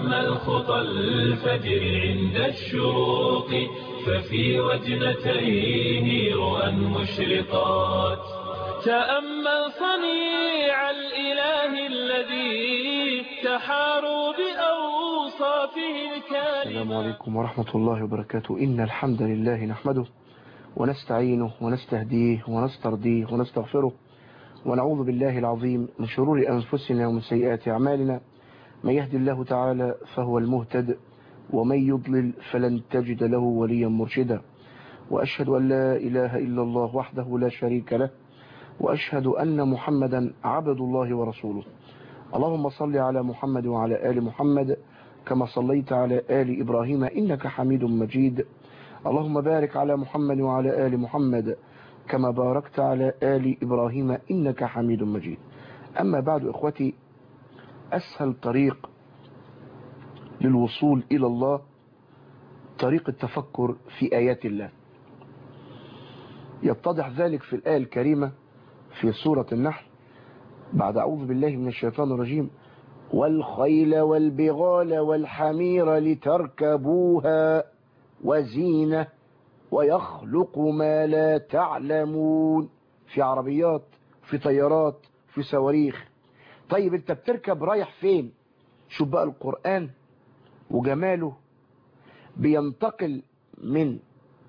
تأمل خطى الفجر عند الشروق ففي وجنتيه رؤى مشرقات تأمل صنيع الإله الذي تحاروا بأوصافه الكاملة السلام عليكم ورحمة الله وبركاته إن الحمد لله نحمده ونستعينه ونستهديه ونسترضيه ونستغفره ونعوذ بالله العظيم من شرور أنفسنا ومن سيئات أعمالنا من يهدي الله تعالى فهو المهتد ومن يضلل فلن تجد له وليا مرشدا وأشهد أن لا إله إلا الله وحده لا شريك له وأشهد أن محمدا عبد الله ورسوله اللهم صل على محمد وعلى آل محمد كما صليت على آل إبراهيم إنك حميد مجيد اللهم بارك على محمد وعلى آل محمد كما باركت على آل إبراهيم إنك حميد مجيد أما بعد إخوتي أسهل طريق للوصول إلى الله طريق التفكر في آيات الله يتضح ذلك في الآية الكريمة في سورة النحل بعد أعوذ بالله من الشيطان الرجيم والخيل والبغال والحمير لتركبوها وزينة ويخلق ما لا تعلمون في عربيات في طيارات في صواريخ طيب انت بتركب رايح فين شوف بقى القرآن وجماله بينتقل من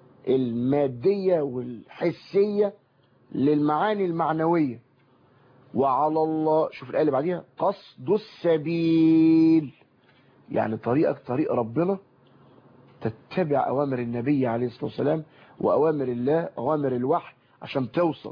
المادية والحسية للمعاني المعنوية وعلى الله شوف الآية اللي بعديها قصد السبيل يعني طريقك طريق ربنا تتبع أوامر النبي عليه الصلاة والسلام وأوامر الله أوامر الوحي عشان توصل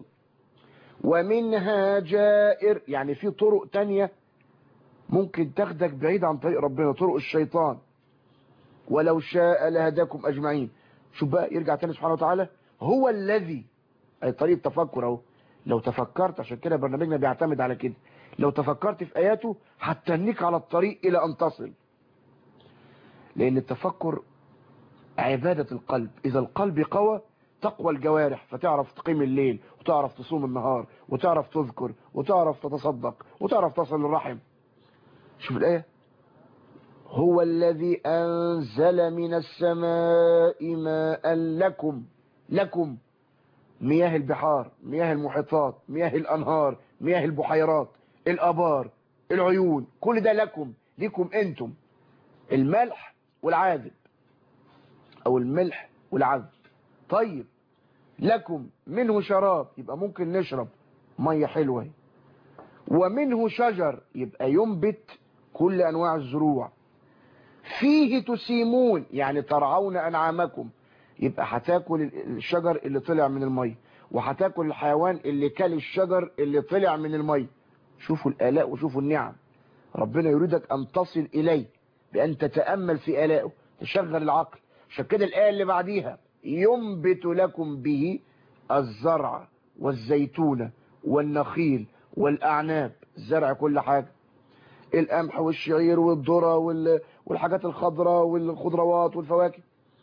ومنها جائر يعني في طرق تانية ممكن تاخدك بعيد عن طريق ربنا طرق الشيطان ولو شاء لهداكم أجمعين شوف بقى يرجع تاني سبحانه وتعالى هو الذي أي طريق تفكر اهو لو تفكرت عشان كده برنامجنا بيعتمد على كده لو تفكرت في آياته هتنيك على الطريق إلى أن تصل لأن التفكر عبادة القلب إذا القلب قوى تقوى الجوارح فتعرف تقيم الليل وتعرف تصوم النهار وتعرف تذكر وتعرف تتصدق وتعرف تصل الرحم شوف الآية هو الذي أنزل من السماء ماء لكم لكم مياه البحار مياه المحيطات مياه الأنهار مياه البحيرات الأبار العيون كل ده لكم لكم أنتم الملح والعذب أو الملح والعذب طيب لكم منه شراب يبقى ممكن نشرب مية حلوة ومنه شجر يبقى ينبت كل أنواع الزروع فيه تسيمون يعني ترعون أنعامكم يبقى هتاكل الشجر اللي طلع من المية وهتاكل الحيوان اللي كل الشجر اللي طلع من المية شوفوا الآلاء وشوفوا النعم ربنا يريدك أن تصل إليه بأن تتأمل في آلائه تشغل العقل عشان كده الآية اللي بعديها ينبت لكم به الزرع والزيتون والنخيل والأعناب الزرع كل حاجة القمح والشعير والذرة والحاجات الخضراء والخضروات والفواكه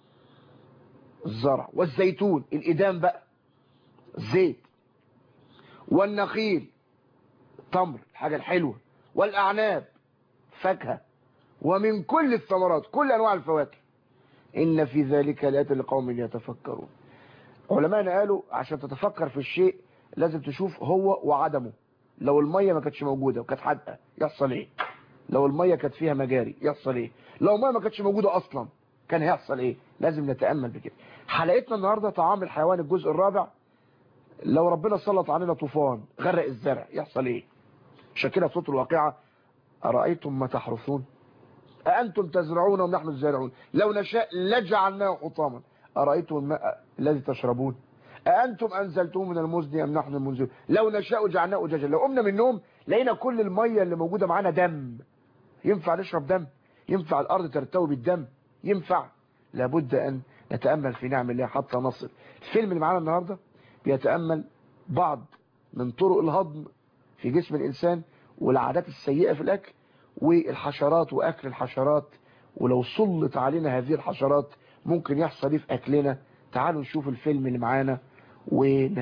الزرع والزيتون الإدام بقى الزيت والنخيل التمر الحاجة الحلوة والأعناب فاكهة ومن كل الثمرات كل أنواع الفواكه إن في ذلك لآيات لقوم يتفكرون علماءنا قالوا عشان تتفكر في الشيء لازم تشوف هو وعدمه لو المية ما كانتش موجودة وكانت حادقة يحصل ايه لو المية كانت فيها مجاري يحصل ايه لو المية ما كانتش موجودة اصلا كان هيحصل ايه لازم نتأمل بكده حلقتنا النهاردة طعام الحيوان الجزء الرابع لو ربنا سلط علينا طوفان غرق الزرع يحصل ايه عشان كده صوت الواقعة أرأيتم ما تحرثون أأنتم تزرعون ونحن الزارعون لو نشاء لجعلناه حطاما أرأيتم الماء الذي تشربون أأنتم أنزلتوه من المزن أم نحن المنزلون لو نشاء جعلناه أجاجا لو قمنا من النوم لقينا كل المية اللي موجودة معانا دم ينفع نشرب دم ينفع الأرض ترتوي بالدم ينفع لابد أن نتأمل في نعم الله حتى نصل الفيلم اللي معانا النهاردة بيتأمل بعض من طرق الهضم في جسم الإنسان والعادات السيئة في الأكل والحشرات وأكل الحشرات ولو سلط علينا هذه الحشرات ممكن يحصل ايه في أكلنا تعالوا نشوف الفيلم اللي معانا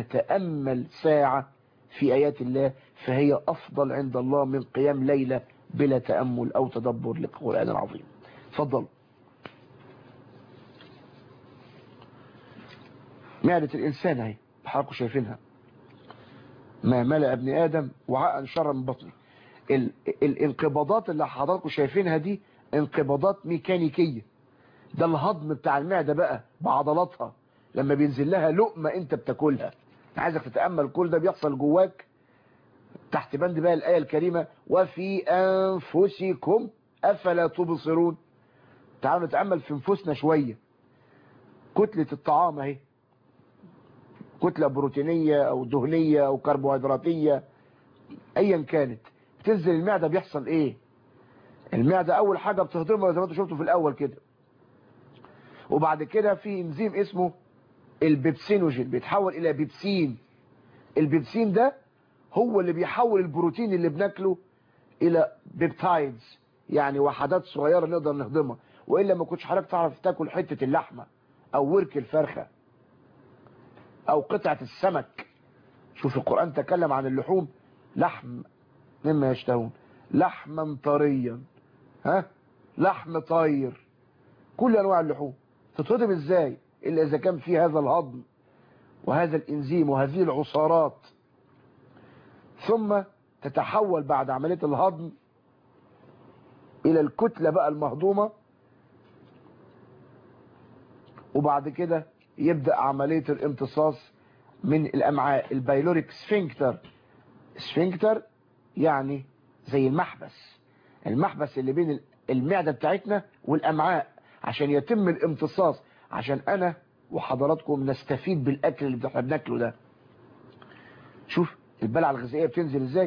ونتأمل ساعة في آيات الله فهي أفضل عند الله من قيام ليلة بلا تأمل أو تدبر للقرآن العظيم تفضل معدة الإنسان اهي بحركوا شايفينها ما ملأ ابن آدم وعاء شر من بطنه ال... الانقباضات اللي حضراتكم شايفينها دي انقباضات ميكانيكية ده الهضم بتاع المعدة بقى بعضلاتها لما بينزل لها لقمة انت بتاكلها عايزك تتأمل كل ده بيحصل جواك تحت بند بقى الآية الكريمة وفي أنفسكم أفلا تبصرون تعالوا نتأمل في نفوسنا شوية كتلة الطعام اهي كتلة بروتينية أو دهنية أو كربوهيدراتية أيا كانت بتنزل المعدة بيحصل إيه المعدة أول حاجة بتهضمها زي ما انتوا شفتوا في الأول كده وبعد كده في انزيم اسمه البيبسينوجين بيتحول إلى بيبسين البيبسين ده هو اللي بيحول البروتين اللي بناكله إلى بيبتايدز يعني وحدات صغيرة نقدر نهضمها وإلا ما كنتش حضرتك تعرف تاكل حتة اللحمة أو ورك الفرخة او قطعة السمك شوف القرآن تكلم عن اللحوم لحم مما يشتهون لحما طريا ها لحم طير كل انواع اللحوم تتهضم ازاي الا اذا كان في هذا الهضم وهذا الانزيم وهذه العصارات ثم تتحول بعد عملية الهضم الى الكتلة بقى المهضومة وبعد كده يبدأ عملية الامتصاص من الأمعاء البايلوريك سفنكتر سفنكتر يعني زي المحبس المحبس اللي بين المعدة بتاعتنا والأمعاء عشان يتم الامتصاص عشان أنا وحضراتكم نستفيد بالأكل اللي احنا بناكله ده شوف البلعة الغذائية بتنزل ازاي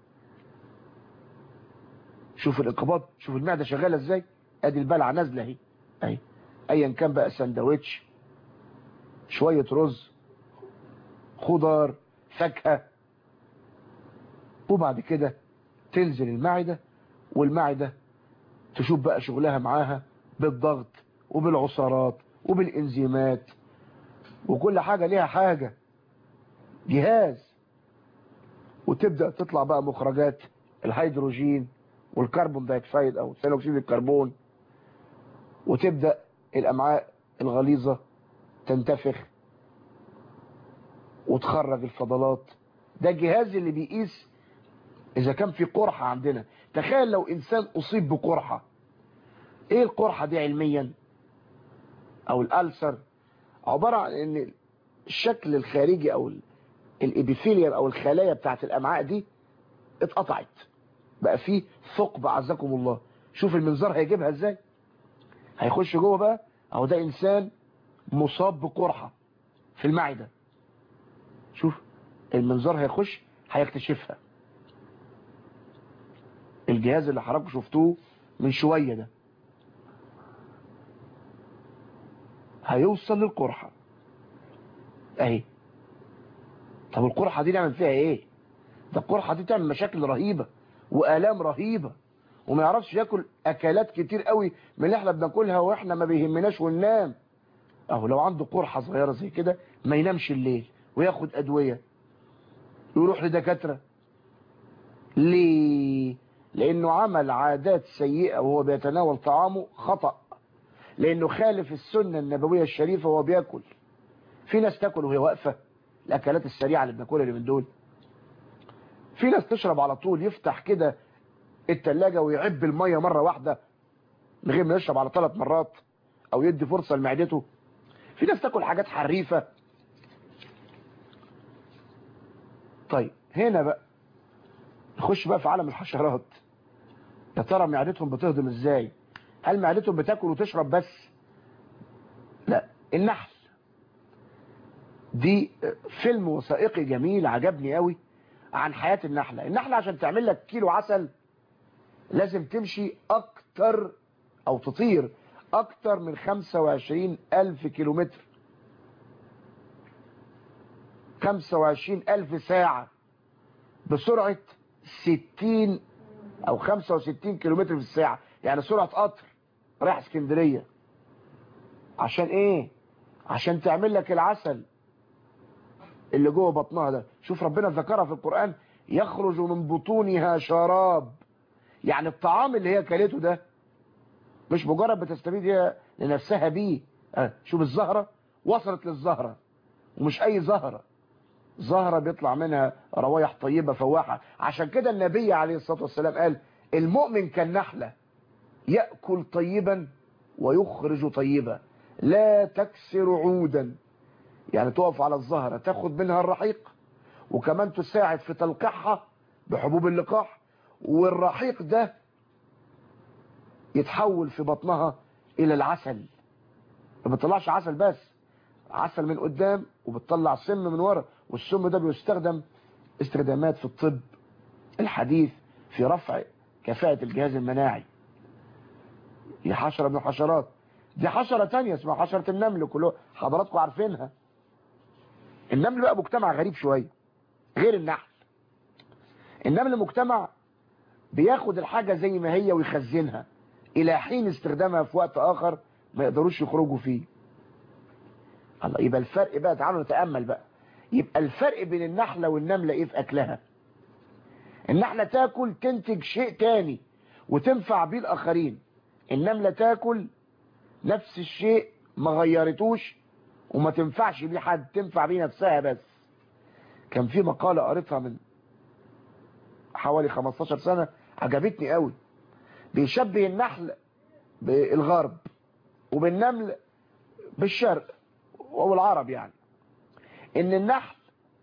شوف الانقباض شوف المعدة شغالة ازاي ادي البلعة نازلة اهي اهي ايا كان بقى سندوتش شوية رز خضار فاكهة وبعد كده تنزل المعدة والمعدة تشوف بقى شغلها معاها بالضغط وبالعصارات وبالانزيمات وكل حاجة ليها حاجة جهاز وتبدأ تطلع بقى مخرجات الهيدروجين والكربون دايكسيد او ثاني اكسيد الكربون وتبدأ الامعاء الغليظة تنتفخ وتخرج الفضلات ده الجهاز اللي بيقيس اذا كان في قرحة عندنا تخيل لو انسان اصيب بقرحة ايه القرحة دي علميا او الالسر عبارة عن ان الشكل الخارجي او الابيثيليوم او الخلايا بتاعت الامعاء دي اتقطعت بقى فيه ثقب عزكم الله شوف المنظار هيجيبها ازاي هيخش جوه بقى اهو ده انسان مصاب بقرحة في المعدة شوف المنظار هيخش هيكتشفها الجهاز اللي حضراتكم شفتوه من شوية ده هيوصل للقرحة اهي طب القرحة دي نعمل فيها ايه ده القرحة دي تعمل مشاكل رهيبة وآلام رهيبة وما يعرفش ياكل اكلات كتير قوي من اللي احنا بناكلها واحنا ما بيهمناش وننام اهو لو عنده قرحة صغيرة زي كده ما ينامش الليل وياخد ادوية يروح لدكاترة ليه لانه عمل عادات سيئة وهو بيتناول طعامه خطأ لانه خالف السنة النبوية الشريفة وهو بياكل في ناس تاكل وهي واقفة الاكلات السريعة اللي بناكلها اللي من دول في ناس تشرب على طول يفتح كده التلاجة ويعب المية مرة واحدة من غير ما يشرب على ثلاث مرات او يدي فرصة لمعدته في ناس تاكل حاجات حريفة طيب هنا بقى نخش بقى في عالم الحشرات يا ترى معدتهم بتهضم ازاي هل معدتهم بتاكل وتشرب بس لا النحل دي فيلم وثائقي جميل عجبني قوي عن حياة النحلة النحلة عشان تعمل لك كيلو عسل لازم تمشي اكتر او تطير اكتر من 25 الف كيلومتر 25 الف ساعة بسرعة 60 او 65 كيلومتر في الساعة يعني سرعة قطر رايح اسكندرية عشان ايه عشان تعمل لك العسل اللي جوه بطنها ده شوف ربنا ذكرها في القرآن يخرج من بطونها شراب يعني الطعام اللي هي كلته ده مش مجرد بتستفيد هي لنفسها بيه اه شوف الزهرة وصلت للزهرة ومش اي زهرة زهرة بيطلع منها روايح طيبة فواحة عشان كده النبي عليه الصلاة والسلام قال المؤمن كالنحلة يأكل طيبا ويخرج طيبا لا تكسر عودا يعني تقف على الزهرة تاخد منها الرحيق وكمان تساعد في تلقيحها بحبوب اللقاح والرحيق ده يتحول في بطنها الى العسل ما بتطلعش عسل بس عسل من قدام وبتطلع سم من ورا والسم ده بيستخدم استخدامات في الطب الحديث في رفع كفاءة الجهاز المناعي هي حشرة من الحشرات دي حشرة تانية اسمها حشرة النمل كله حضراتكم عارفينها النمل بقى مجتمع غريب شوية غير النحل النمل مجتمع بياخد الحاجة زي ما هي ويخزنها الى حين استخدامها في وقت اخر ما يقدروش يخرجوا فيه الله يبقى الفرق بقى تعالوا نتأمل بقى يبقى الفرق بين النحلة والنملة ايه في اكلها النحلة تاكل تنتج شيء تاني وتنفع بيه الاخرين النملة تاكل نفس الشيء ما غيرتوش وما تنفعش بيه حد تنفع بيه نفسها بس كان في مقالة قريتها من حوالي 15 سنة عجبتني قوي بيشبه النحل بالغرب وبالنمل بالشرق وهو العرب يعني ان النحل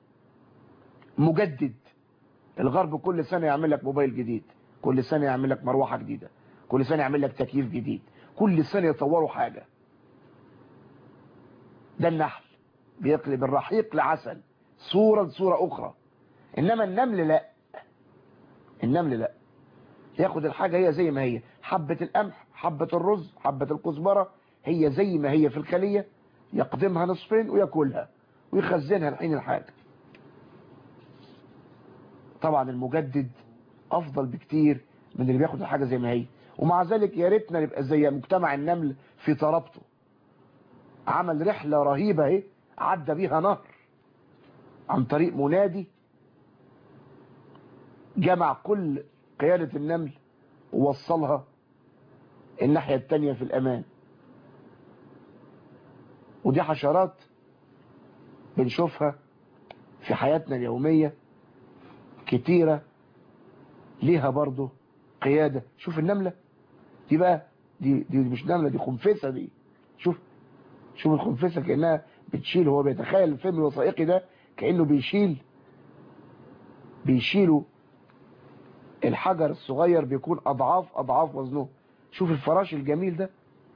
مجدد الغرب كل سنة يعمل لك موبايل جديد كل سنة يعمل لك مروحة جديدة كل سنة يعمل لك تكييف جديد كل سنة يطوروا حاجة ده النحل بيقلب الرحيق لعسل صورة لصورة اخرى انما النمل لا النمل لا ياخد الحاجة هي زي ما هي حبة القمح حبة الرز حبة الكزبرة هي زي ما هي في الخلية يقدمها نصفين وياكلها ويخزنها لحين الحاجة طبعا المجدد افضل بكتير من اللي بياخد الحاجة زي ما هي ومع ذلك يا ريتنا نبقى زي مجتمع النمل في ترابطه عمل رحلة رهيبة اهي عدى بيها نهر عن طريق منادي جمع كل قيادة النمل ووصلها الناحية التانية في الأمان ودي حشرات بنشوفها في حياتنا اليومية كتيرة ليها برضو قيادة شوف النملة دي بقى دي, دي مش نملة دي خنفسة دي شوف شوف الخنفسة كأنها بتشيل هو بيتخيل الفيلم الوثائقي ده كأنه بيشيل بيشيلوا الحجر الصغير بيكون أضعاف أضعاف وزنه شوف الفراش الجميل ده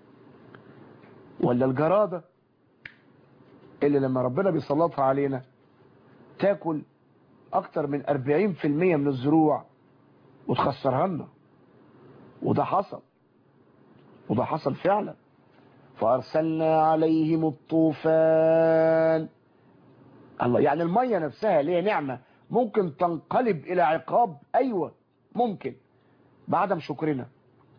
ولا الجرادة اللي لما ربنا بيسلطها علينا تاكل أكتر من 40% من الزروع وتخسرها لنا وده حصل وده حصل فعلا فأرسلنا عليهم الطوفان الله يعني المية نفسها ليه نعمة ممكن تنقلب إلى عقاب أيوة ممكن بعدم شكرنا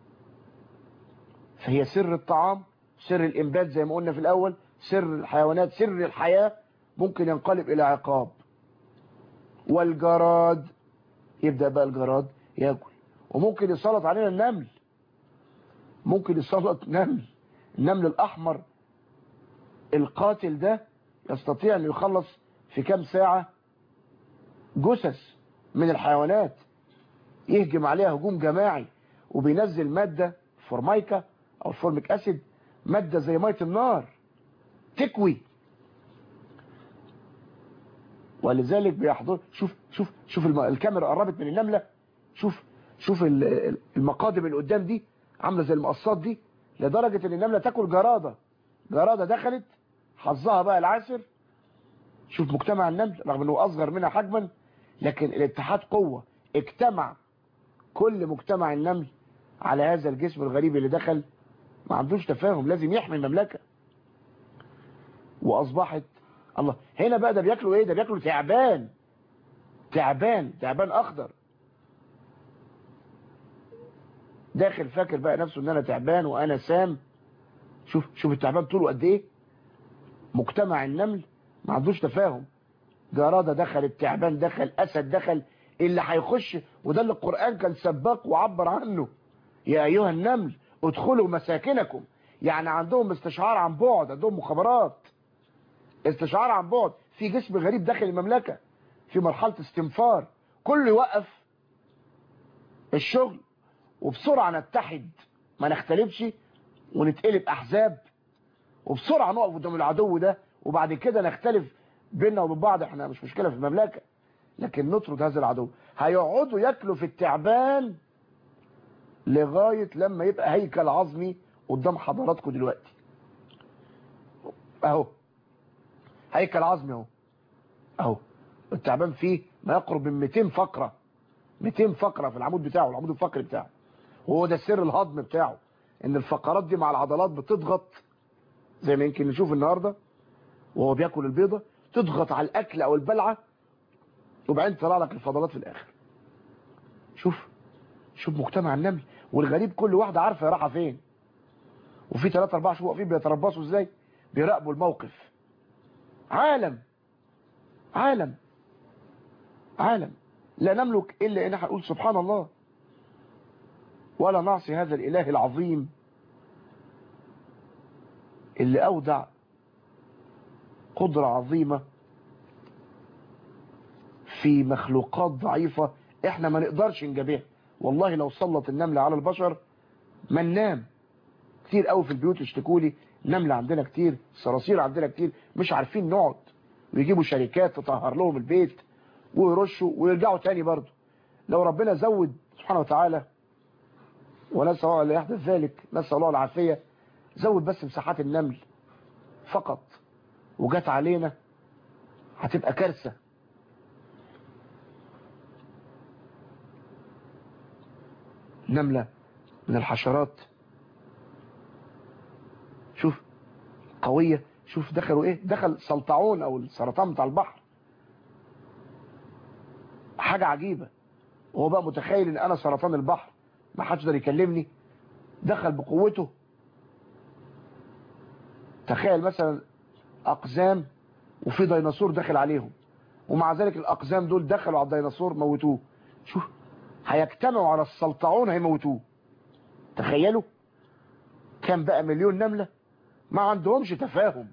فهي سر الطعام سر الإنبات زي ما قلنا في الأول سر الحيوانات سر الحياة ممكن ينقلب إلى عقاب والجراد يبدأ بقى الجراد ياكل وممكن يسلط علينا النمل ممكن يسلط نمل النمل الأحمر القاتل ده يستطيع أن يخلص في كام ساعة جثث من الحيوانات يهجم عليها هجوم جماعي وبينزل مادة فورمايكا او الفورميك اسيد مادة زي مية النار تكوي ولذلك بيحضر شوف شوف شوف الم... الكاميرا قربت من النملة شوف شوف المقادم اللي قدام دي عاملة زي المقصات دي لدرجة ان النملة تاكل جرادة جرادة دخلت حظها بقى العاسر شوف مجتمع النمل رغم انه اصغر منها حجما لكن الاتحاد قوة اجتمع كل مجتمع النمل على هذا الجسم الغريب اللي دخل ما عندوش تفاهم لازم يحمي المملكة واصبحت الله هنا بقى ده بياكلوا ايه ده بياكلوا تعبان تعبان تعبان اخضر داخل فاكر بقى نفسه ان انا تعبان وانا سام شوف شوف التعبان طوله قد ايه مجتمع النمل ما عندوش تفاهم جرادة دخل التعبان دخل اسد دخل اللي هيخش وده اللي القرآن كان سباق وعبر عنه يا أيها النمل ادخلوا مساكنكم يعني عندهم استشعار عن بعد عندهم مخابرات استشعار عن بعد في جسم غريب داخل المملكة في مرحلة استنفار كله يوقف الشغل وبسرعة نتحد ما نختلفش ونتقلب أحزاب وبسرعة نقف قدام العدو ده وبعد كده نختلف بيننا وبين بعض احنا مش مشكلة في المملكة لكن نطرد هذا العدو هيقعدوا ياكلوا في التعبان لغاية لما يبقى هيكل عظمي قدام حضراتكم دلوقتي اهو هيكل عظمي اهو اهو التعبان فيه ما يقرب من 200 فقرة 200 فقرة في العمود بتاعه العمود الفقري بتاعه وهو ده سر الهضم بتاعه ان الفقرات دي مع العضلات بتضغط زي ما يمكن نشوف النهاردة وهو بياكل البيضة تضغط على الاكل او البلعة وبعدين تطلع لك الفضلات في الاخر شوف شوف مجتمع النمل والغريب كل واحدة عارفة هي رايحه فين وفي 3 4 شهور واقفين بيتربصوا ازاي بيراقبوا الموقف عالم عالم عالم لا نملك الا ان احنا نقول سبحان الله ولا نعصي هذا الاله العظيم اللي اودع قدرة عظيمة في مخلوقات ضعيفة احنا ما نقدرش نجابها والله لو سلط النملة على البشر ما ننام كتير قوي في البيوت يشتكوا لي نملة عندنا كتير صراصير عندنا كتير مش عارفين نقعد ويجيبوا شركات تطهر لهم البيت ويرشوا ويرجعوا تاني برضه لو ربنا زود سبحانه وتعالى ونسأل الله لا يحدث ذلك نسأل الله العافية زود بس مساحات النمل فقط وجت علينا هتبقى كارثة نملة من الحشرات شوف قوية شوف دخلوا ايه دخل سلطعون او السرطان بتاع البحر حاجة عجيبة وهو بقى متخيل ان انا سرطان البحر ما حدش يقدر يكلمني دخل بقوته تخيل مثلا اقزام وفي ديناصور داخل عليهم ومع ذلك الاقزام دول دخلوا على الديناصور موتوه شوف هيجتمعوا على السلطعون هيموتوه تخيلوا كان بقى مليون نملة ما عندهمش تفاهم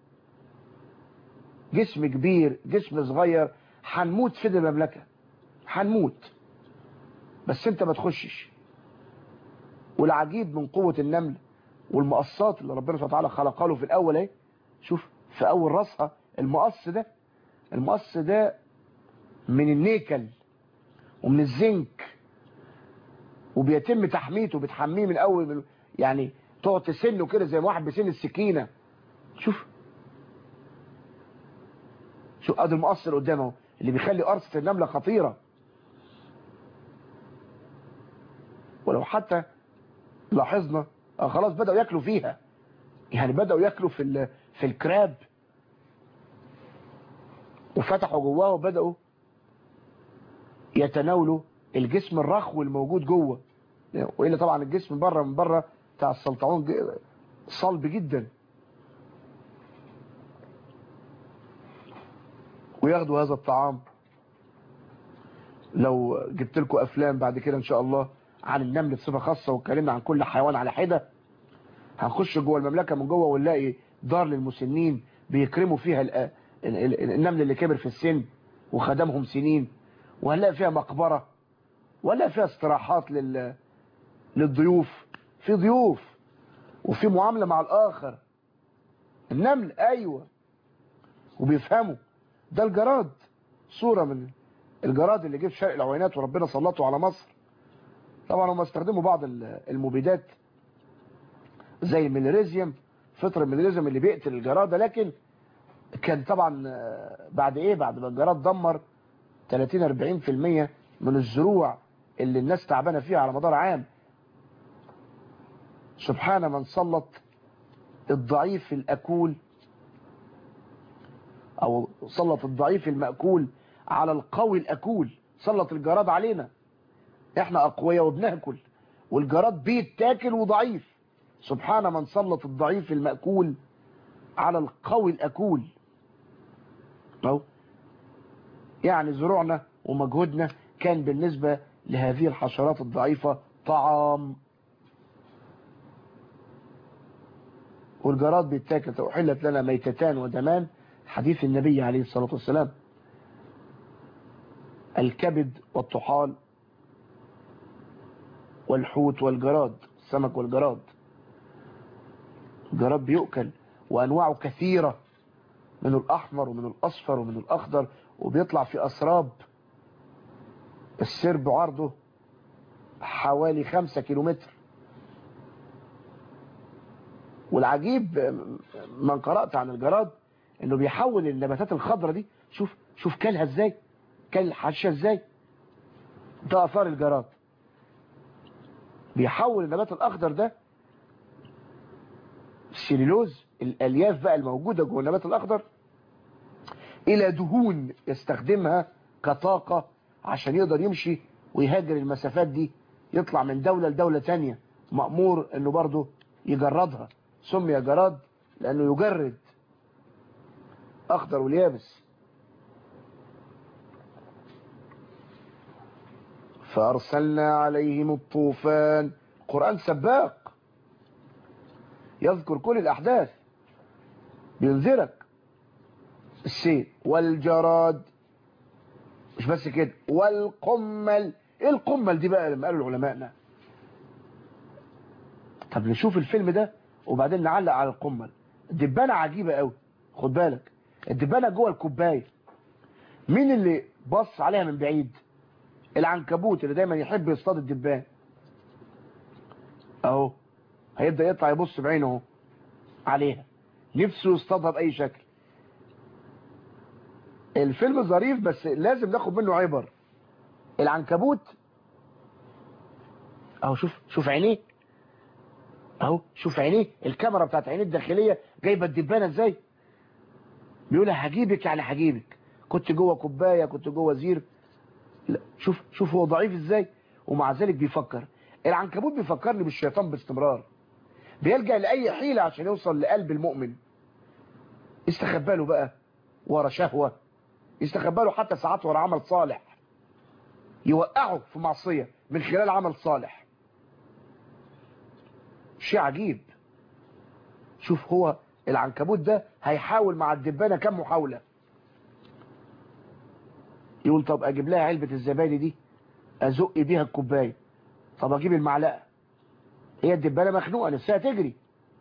جسم كبير جسم صغير هنموت في المملكة هنموت بس انت ما تخشش والعجيب من قوة النمل والمقصات اللي ربنا سبحانه وتعالى خلقها له في الاول اهي شوف في اول راسها المقص ده المقص ده من النيكل ومن الزنك وبيتم تحميته بتحميه من اول من يعني تقعد تسنه كده زي ما واحد بيسن السكينه شوف شوف ادي المقص اللي قدامه اللي بيخلي قرصه النمله خطيره ولو حتى لاحظنا آه خلاص بدأوا ياكلوا فيها يعني بدأوا ياكلوا في في الكراب وفتحوا جواه وبدأوا يتناولوا الجسم الرخو الموجود جوه وإلا طبعا الجسم بره من بره بتاع السلطعون صلب جدا وياخدوا هذا الطعام لو جبت لكم افلام بعد كده ان شاء الله عن النمل بصفه خاصه واتكلمنا عن كل حيوان على حده هنخش جوه المملكه من جوه ونلاقي دار للمسنين بيكرموا فيها النمل اللي كبر في السن وخدمهم سنين وهنلاقي فيها مقبره ولا فيها استراحات لل... للضيوف في ضيوف وفي معامله مع الاخر النمل ايوه وبيفهموا ده الجراد صوره من الجراد اللي جه في شرق العوينات وربنا سلطه على مصر طبعا هم استخدموا بعض المبيدات زي الميليريزيوم فطر الميليريزيوم اللي بيقتل الجرادة لكن كان طبعا بعد ايه بعد ما الجراد دمر 30 40% من الزروع اللي الناس تعبانه فيها على مدار عام سبحان من سلط الضعيف الاكول او سلط الضعيف المأكول على القوي الاكول سلط الجراد علينا احنا اقوياء وبناكل والجراد بيتاكل وضعيف سبحان من سلط الضعيف المأكول على القوي الاكول اهو يعني زروعنا ومجهودنا كان بالنسبة لهذه الحشرات الضعيفة طعام والجراد بيتاكل أحلت لنا ميتتان ودمان حديث النبي عليه الصلاة والسلام الكبد والطحال والحوت والجراد السمك والجراد الجراد بيؤكل وأنواعه كثيرة من الأحمر ومن الأصفر ومن الأخضر وبيطلع في أسراب السرب عرضه حوالي خمسة كيلومتر والعجيب من قرأت عن الجراد انه بيحول النباتات الخضراء دي شوف شوف كلها ازاي كل الحشة ازاي ده اثار الجراد بيحول النبات الاخضر ده السليلوز الالياف بقى الموجودة جوه النبات الاخضر الى دهون يستخدمها كطاقة عشان يقدر يمشي ويهاجر المسافات دي يطلع من دولة لدولة تانية مأمور انه برضه يجردها سمي جراد لانه يجرد اخضر واليابس فارسلنا عليهم الطوفان قرآن سباق يذكر كل الاحداث بينذرك السيل والجراد مش بس كده والقمل ايه القمل دي بقى لما قالوا العلماءنا طب نشوف الفيلم ده وبعدين نعلق على القمل الدبانة عجيبة قوي خد بالك الدبانة جوه الكوباية مين اللي بص عليها من بعيد العنكبوت اللي دايما يحب يصطاد الدبان اهو هيبدأ يطلع يبص بعينه اهو عليها نفسه يصطادها بأي شكل الفيلم ظريف بس لازم ناخد منه عبر العنكبوت اهو شوف شوف عينيه اهو شوف عينيه الكاميرا بتاعت عينيه الداخلية جايبه الدبانة ازاي بيقول هجيبك يعني هجيبك كنت جوه كوباية كنت جوه زير لا شوف شوف هو ضعيف ازاي ومع ذلك بيفكر العنكبوت بيفكرني بالشيطان باستمرار بيلجأ لأي حيلة عشان يوصل لقلب المؤمن استخبى له بقى ورا شهوة يستخبى له حتى ساعات ورا عمل صالح يوقعه في معصية من خلال عمل صالح شيء عجيب شوف هو العنكبوت ده هيحاول مع الدبانة كم محاولة يقول طب اجيب لها علبة الزبادي دي ازق بيها الكوباية طب اجيب المعلقة هي الدبانة مخنوقة نفسها تجري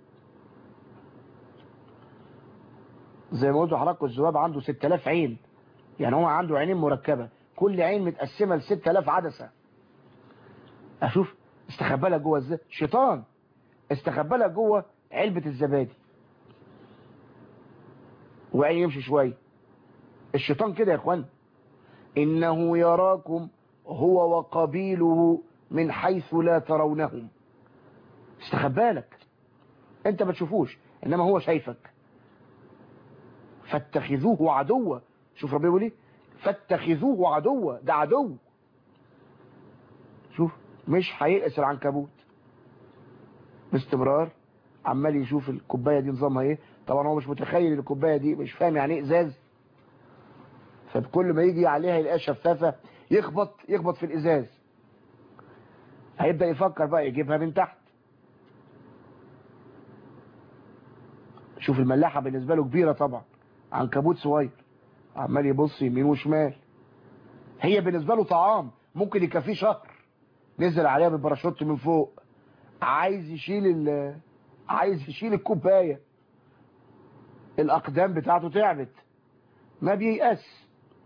زي ما قلت لحضراتكم الذباب عنده 6000 عين يعني هو عنده عينين مركبة كل عين متقسمة ل 6000 عدسة اشوف استخبى لها جوه ازاي شيطان استخبى لها جوه علبة الزبادي وعين يمشي شوية الشيطان كده يا اخوان انه يراكم هو وقبيله من حيث لا ترونهم استخبى لك انت ما تشوفوش انما هو شايفك فاتخذوه عدوا شوف ربنا بيقول ايه فاتخذوه عدوا ده عدو شوف مش هيئس العنكبوت باستمرار عمال يشوف الكوبايه دي نظامها ايه طبعا هو مش متخيل الكوبايه دي مش فاهم يعني ايه ازاز فبكل ما يجي عليها يلاقيها شفافه يخبط يخبط في الازاز هيبدا يفكر بقى يجيبها من تحت شوف الملاحه بالنسبه له كبيره طبعا عنكبوت صغير عمال يبص يمين وشمال هي بالنسبه له طعام ممكن يكفيه شهر نزل عليها بالباراشوت من فوق عايز يشيل ال عايز يشيل الكوبايه الاقدام بتاعته تعبت ما بييأس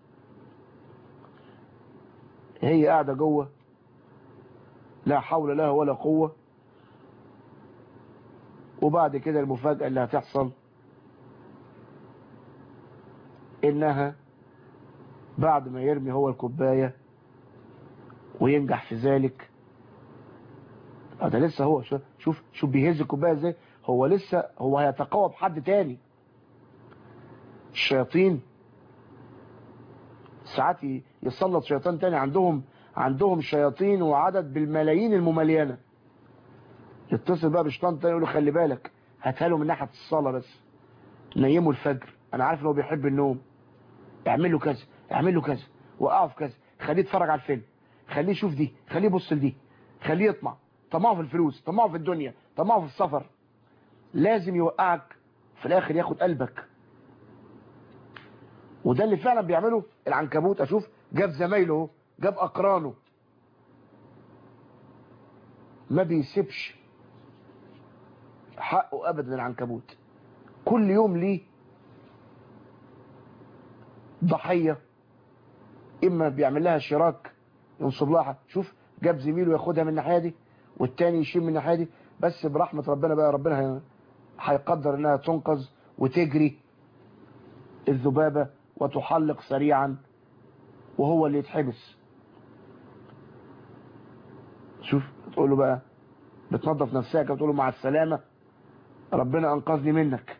هي قاعده جوه لا حول لها ولا قوه وبعد كده المفاجاه اللي هتحصل انها بعد ما يرمي هو الكوبايه وينجح في ذلك ده لسه هو شوف شوف بيهز الكوبايه ازاي هو لسه هو هيتقوى بحد تاني الشياطين ساعات يسلط شيطان تاني عندهم عندهم شياطين وعدد بالملايين المملينه يتصل بقى بشيطان تاني يقول له خلي بالك هاتها له من ناحيه الصلاه بس نيمه الفجر انا عارف ان هو بيحب النوم اعمل له كذا اعمل له كذا وقعه في كذا خليه يتفرج على الفيلم خليه يشوف دي خليه يبص لدي خليه يطمع طمعه في الفلوس طمعه في الدنيا طمعه في السفر لازم يوقعك في الاخر ياخد قلبك وده اللي فعلا بيعمله العنكبوت اشوف جاب زمايله جاب اقرانه ما بيسيبش حقه ابدا العنكبوت كل يوم ليه ضحية اما بيعمل لها شراك ينصب لها شوف جاب زميله ياخدها من الناحيه دي والتاني يشيل من الناحيه دي بس برحمة ربنا بقى ربنا هيقدر انها تنقذ وتجري الذبابة وتحلق سريعا وهو اللي يتحبس شوف تقول له بقى بتنظف نفسها كده تقول له مع السلامة ربنا انقذني منك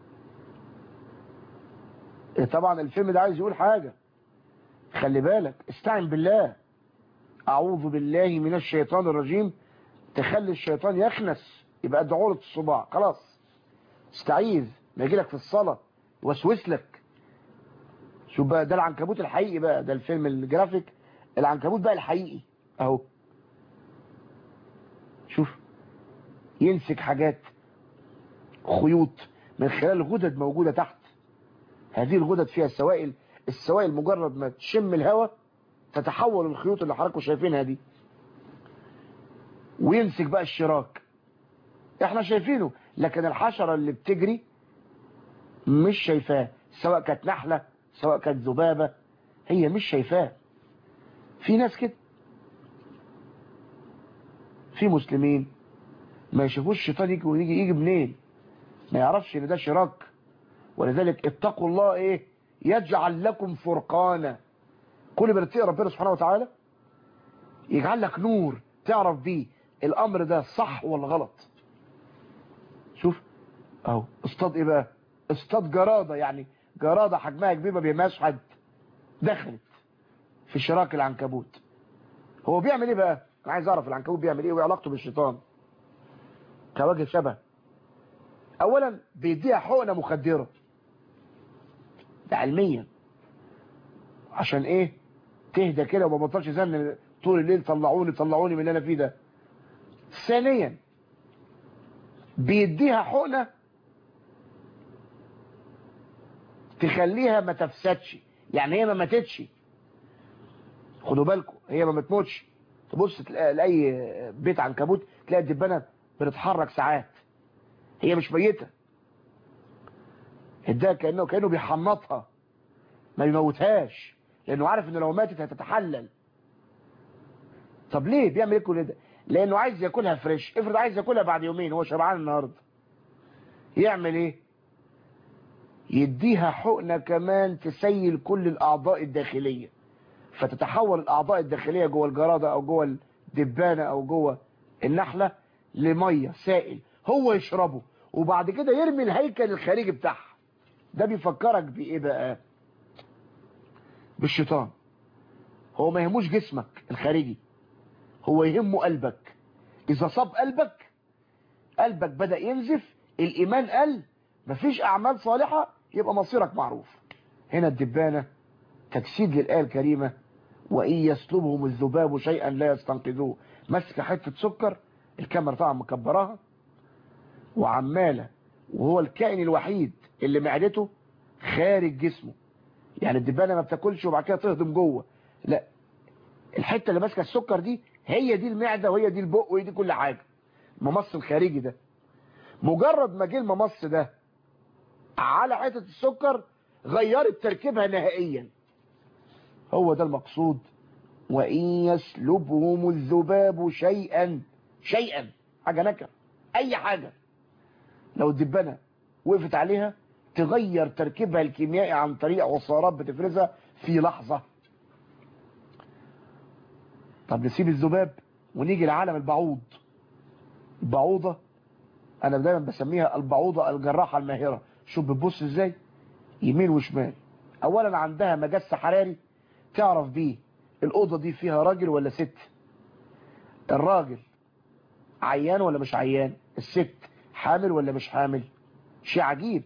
طبعا الفيلم ده عايز يقول حاجة خلي بالك استعن بالله اعوذ بالله من الشيطان الرجيم تخلي الشيطان يخنس يبقى ده عورة الصباع خلاص استعيذ ما يجي لك في الصلاة يوسوس لك شوف بقى ده العنكبوت الحقيقي بقى ده الفيلم الجرافيك العنكبوت بقى الحقيقي اهو شوف يمسك حاجات خيوط من خلال غدد موجودة تحت هذه الغدد فيها السوائل السوائل مجرد ما تشم الهواء تتحول الخيوط اللي حضراتكم شايفينها دي ويمسك بقى الشراك احنا شايفينه لكن الحشرة اللي بتجري مش شايفاه سواء كانت نحلة سواء كانت ذبابة هي مش شايفاه في ناس كده في مسلمين ما يشوفوش الشيطان يجي ويجي يجي منين ما يعرفش ان ده شراك ولذلك اتقوا الله ايه يجعل لكم فرقانا كل ما تتقي ربنا سبحانه وتعالى يجعل لك نور تعرف بيه الامر ده صح ولا غلط شوف اهو اصطاد ايه بقى اصطاد جرادة يعني جرادة حجمها كبير ما بيهمهاش حد دخلت في شراك العنكبوت هو بيعمل ايه بقى انا عايز اعرف العنكبوت بيعمل ايه وعلاقته بالشيطان كوجه شبه اولا بيديها حقنه مخدره ده علميا عشان ايه تهدى كده وما بطلش زن طول الليل طلعوني طلعوني من اللي انا فيه ده ثانيا بيديها حقنه تخليها ما تفسدش يعني هي ما ماتتش خدوا بالكم هي ما بتموتش تبص لاي بيت عنكبوت تلاقي الدبانه بتتحرك ساعات هي مش ميته اداها كانه كانه بيحنطها ما بيموتهاش لانه عارف ان لو ماتت هتتحلل طب ليه بيعمل ايه كل ده لانه عايز ياكلها فريش افرض عايز ياكلها بعد يومين هو شبعان النهارده يعمل ايه يديها حقنه كمان تسيل كل الاعضاء الداخليه فتتحول الاعضاء الداخليه جوه الجراده او جوه الدبانه او جوه النحله لميه سائل هو يشربه وبعد كده يرمي الهيكل الخارجي بتاعها ده بيفكرك بايه بقى بالشيطان هو ما يهموش جسمك الخارجي هو يهمه قلبك اذا صاب قلبك قلبك بدأ ينزف الايمان قل مفيش اعمال صالحة يبقى مصيرك معروف هنا الدبانة تجسيد للآية الكريمة وإن يسلبهم الذباب شيئا لا يستنقذوه مسك حتة سكر الكاميرا طبعا مكبراها وعمالة وهو الكائن الوحيد اللي معدته خارج جسمه يعني الدبانة ما بتاكلش وبعد كده تهضم جوه لا الحتة اللي ماسكه السكر دي هي دي المعدة وهي دي البق وهي دي كل حاجة الممص الخارجي ده مجرد ما جه الممص ده على حتة السكر غيرت تركيبها نهائيا هو ده المقصود وإن يسلبهم الذباب شيئا شيئا حاجة نكر أي حاجة لو الدبانة وقفت عليها تغير تركيبها الكيميائي عن طريق عصارات بتفرزها في لحظة طب نسيب الذباب ونيجي لعالم البعوض البعوضة انا دايما بسميها البعوضة الجراحة الماهرة شوف بتبص ازاي يمين وشمال اولا عندها مجس حراري تعرف بيه الاوضة دي فيها راجل ولا ست الراجل عيان ولا مش عيان الست حامل ولا مش حامل شيء عجيب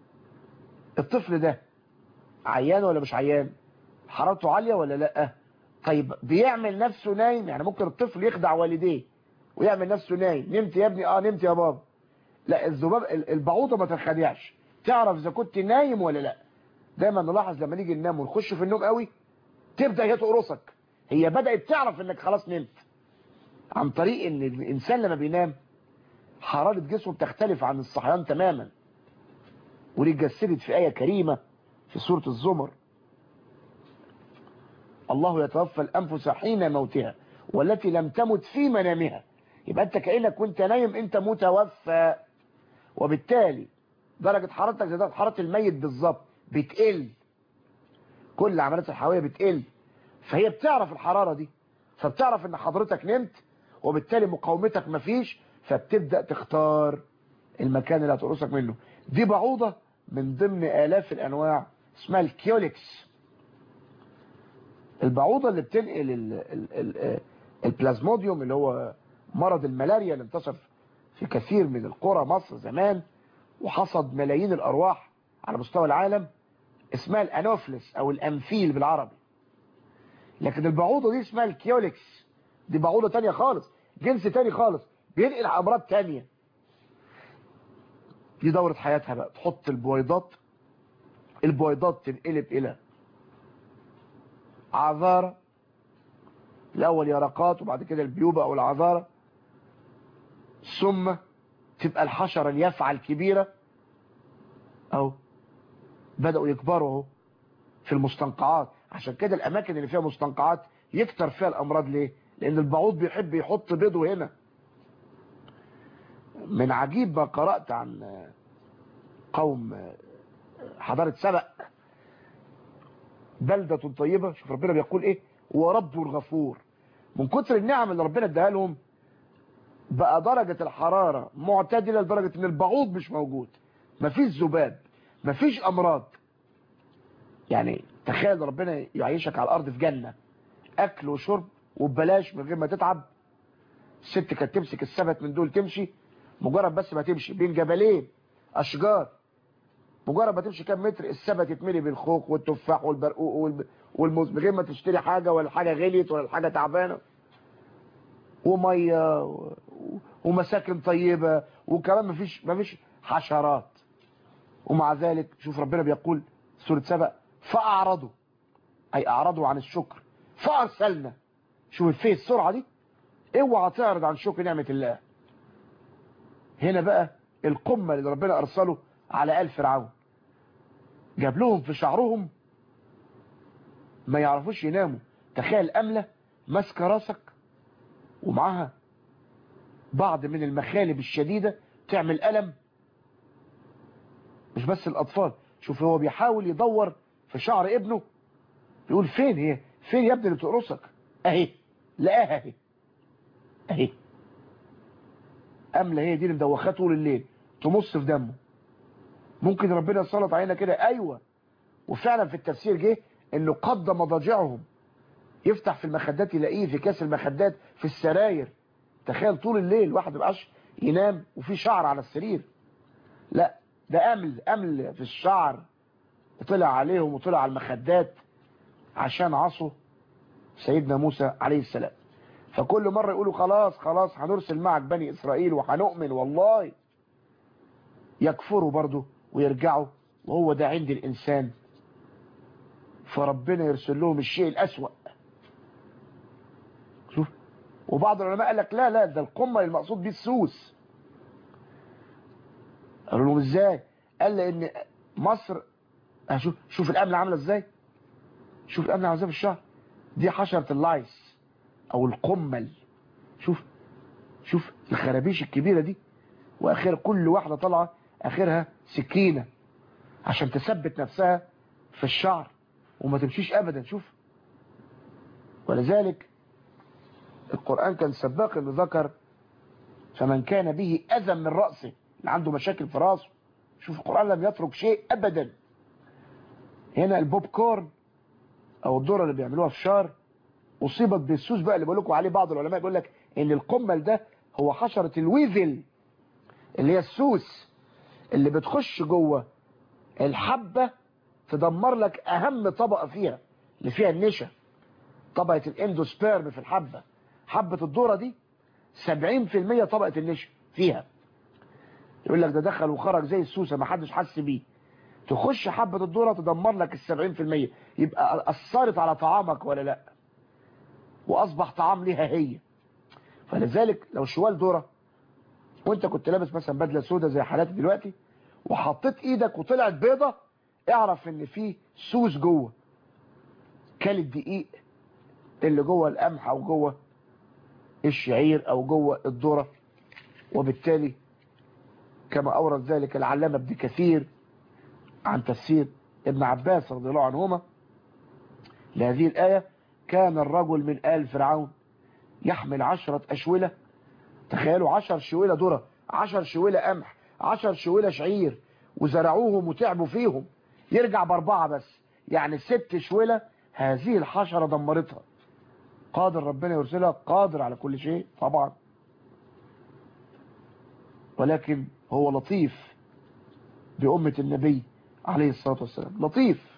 الطفل ده عيان ولا مش عيان حرارته عالية ولا لا طيب بيعمل نفسه نايم يعني ممكن الطفل يخدع والديه ويعمل نفسه نايم نمت يا ابني اه نمت يا بابا لا الذباب البعوضه ما تنخدعش تعرف اذا كنت نايم ولا لا دايما نلاحظ لما نيجي ننام ونخش في النوم قوي تبدا هي تقرصك هي بدات تعرف انك خلاص نمت عن طريق ان الانسان لما بينام حراره جسمه بتختلف عن الصحيان تماما ودي اتجسدت في ايه كريمه في سوره الزمر الله يتوفى الانفس حين موتها والتي لم تمت في منامها يبقى انت كانك وانت نايم انت متوفى وبالتالي درجه حرارتك زي درجه حراره الميت بالظبط بتقل كل العمليات الحيويه بتقل فهي بتعرف الحراره دي فبتعرف ان حضرتك نمت وبالتالي مقاومتك مفيش فبتبدا تختار المكان اللي هتقرصك منه دي بعوضه من ضمن الاف الانواع اسمها الكيوليكس البعوضه اللي بتنقل ال ال ال البلازموديوم اللي هو مرض الملاريا اللي انتشر في كثير من القرى مصر زمان وحصد ملايين الارواح على مستوى العالم اسمها الانوفلس او الانفيل بالعربي لكن البعوضه دي اسمها الكيوليكس دي بعوضه تانية خالص جنس تاني خالص بينقل امراض تانية دي دورة حياتها بقى تحط البويضات البويضات تنقلب الى عذارة الاول يرقات وبعد كده البيوبة او العذارة ثم تبقى الحشرة اليافعة الكبيرة اهو بدأوا يكبروا اهو في المستنقعات عشان كده الاماكن اللي فيها مستنقعات يكتر فيها الامراض ليه لان البعوض بيحب يحط بيضه هنا من عجيب ما قرأت عن قوم حضارة سبأ بلدة طيبة شوف ربنا بيقول ايه ورب الغفور من كتر النعم اللي ربنا اداها لهم بقى درجة الحرارة معتدلة لدرجة ان البعوض مش موجود مفيش ذباب مفيش امراض يعني تخيل ربنا يعيشك على الارض في جنة اكل وشرب وببلاش من غير ما تتعب الست كانت تمسك السبت من دول تمشي مجرد بس ما تمشي بين جبلين اشجار مجرد ما تمشي كام متر السبت يتملي بالخوخ والتفاح والبرقوق والموز من غير ما تشتري حاجه ولا حاجه غليت ولا حاجه تعبانه وميه ومساكن طيبه وكمان مفيش مفيش حشرات ومع ذلك شوف ربنا بيقول سوره سبأ فاعرضوا اي اعرضوا عن الشكر فارسلنا شوف الفيه السرعه دي اوعى تعرض عن شكر نعمه الله هنا بقى القمه اللي ربنا ارسله على آل فرعون جاب لهم في شعرهم ما يعرفوش يناموا تخيل أملة ماسكه راسك ومعاها بعض من المخالب الشديدة تعمل ألم مش بس الأطفال شوف هو بيحاول يدور في شعر ابنه يقول فين هي فين يا ابني اللي بتقرصك اهي لقاها اهي اهي أملة هي دي اللي مدوخاه طول الليل تمص في دمه ممكن ربنا يسلط علينا كده ايوه وفعلا في التفسير جه انه قضى مضاجعهم يفتح في المخدات يلاقيه في كاس المخدات في السراير تخيل طول الليل واحد ما يبقاش ينام وفي شعر على السرير لا ده امل امل في الشعر طلع عليهم وطلع على المخدات عشان عصوا سيدنا موسى عليه السلام فكل مرة يقولوا خلاص خلاص هنرسل معك بني اسرائيل وهنؤمن والله يكفروا برضه ويرجعوا وهو ده عند الإنسان فربنا يرسل لهم الشيء الأسوأ شوف وبعض العلماء قال لك لا لا ده القمة المقصود بيه السوس قالوا لهم ازاي قال لان مصر شوف شوف الامن عامله ازاي شوف الامن عامله ازاي في الشهر دي حشرة اللايس او القمل شوف شوف الخرابيش الكبيرة دي واخر كل واحدة طالعة اخرها سكينة عشان تثبت نفسها في الشعر وما تمشيش ابدا شوف ولذلك القرآن كان سباق انه ذكر فمن كان به اذى من رأسه اللي عنده مشاكل في راسه شوف القرآن لم يترك شيء ابدا هنا البوب كورن او الذره اللي بيعملوها في شار اصيبت بالسوس بقى اللي بقول لكم عليه بعض العلماء بيقول لك ان القمل ده هو حشرة الويفل اللي هي السوس اللي بتخش جوه الحبة تدمر لك اهم طبقة فيها اللي فيها النشا طبقة الاندوسبيرم في الحبة حبة الذرة دي 70% طبقة النشا فيها يقول لك ده دخل وخرج زي السوسة ما حدش حس بيه تخش حبة الذرة تدمر لك السبعين في المية يبقى أثرت على طعامك ولا لا وأصبح طعام ليها هي فلذلك لو شوال ذرة وانت كنت لابس مثلا بدلة سودة زي حالاتي دلوقتي وحطيت ايدك وطلعت بيضة اعرف ان في سوس جوه كل الدقيق اللي جوه القمح او جوه الشعير او جوه الذره وبالتالي كما اورد ذلك العلامه ابن كثير عن تفسير ابن عباس رضي الله عنهما لهذه الآية كان الرجل من آل فرعون يحمل عشرة أشولة تخيلوا عشر شويلة ذرة عشر شويلة قمح عشر شويلة شعير وزرعوهم وتعبوا فيهم يرجع باربعة بس يعني ست شويلة هذه الحشرة دمرتها قادر ربنا يرسلها قادر على كل شيء طبعا ولكن هو لطيف بأمة النبي عليه الصلاة والسلام لطيف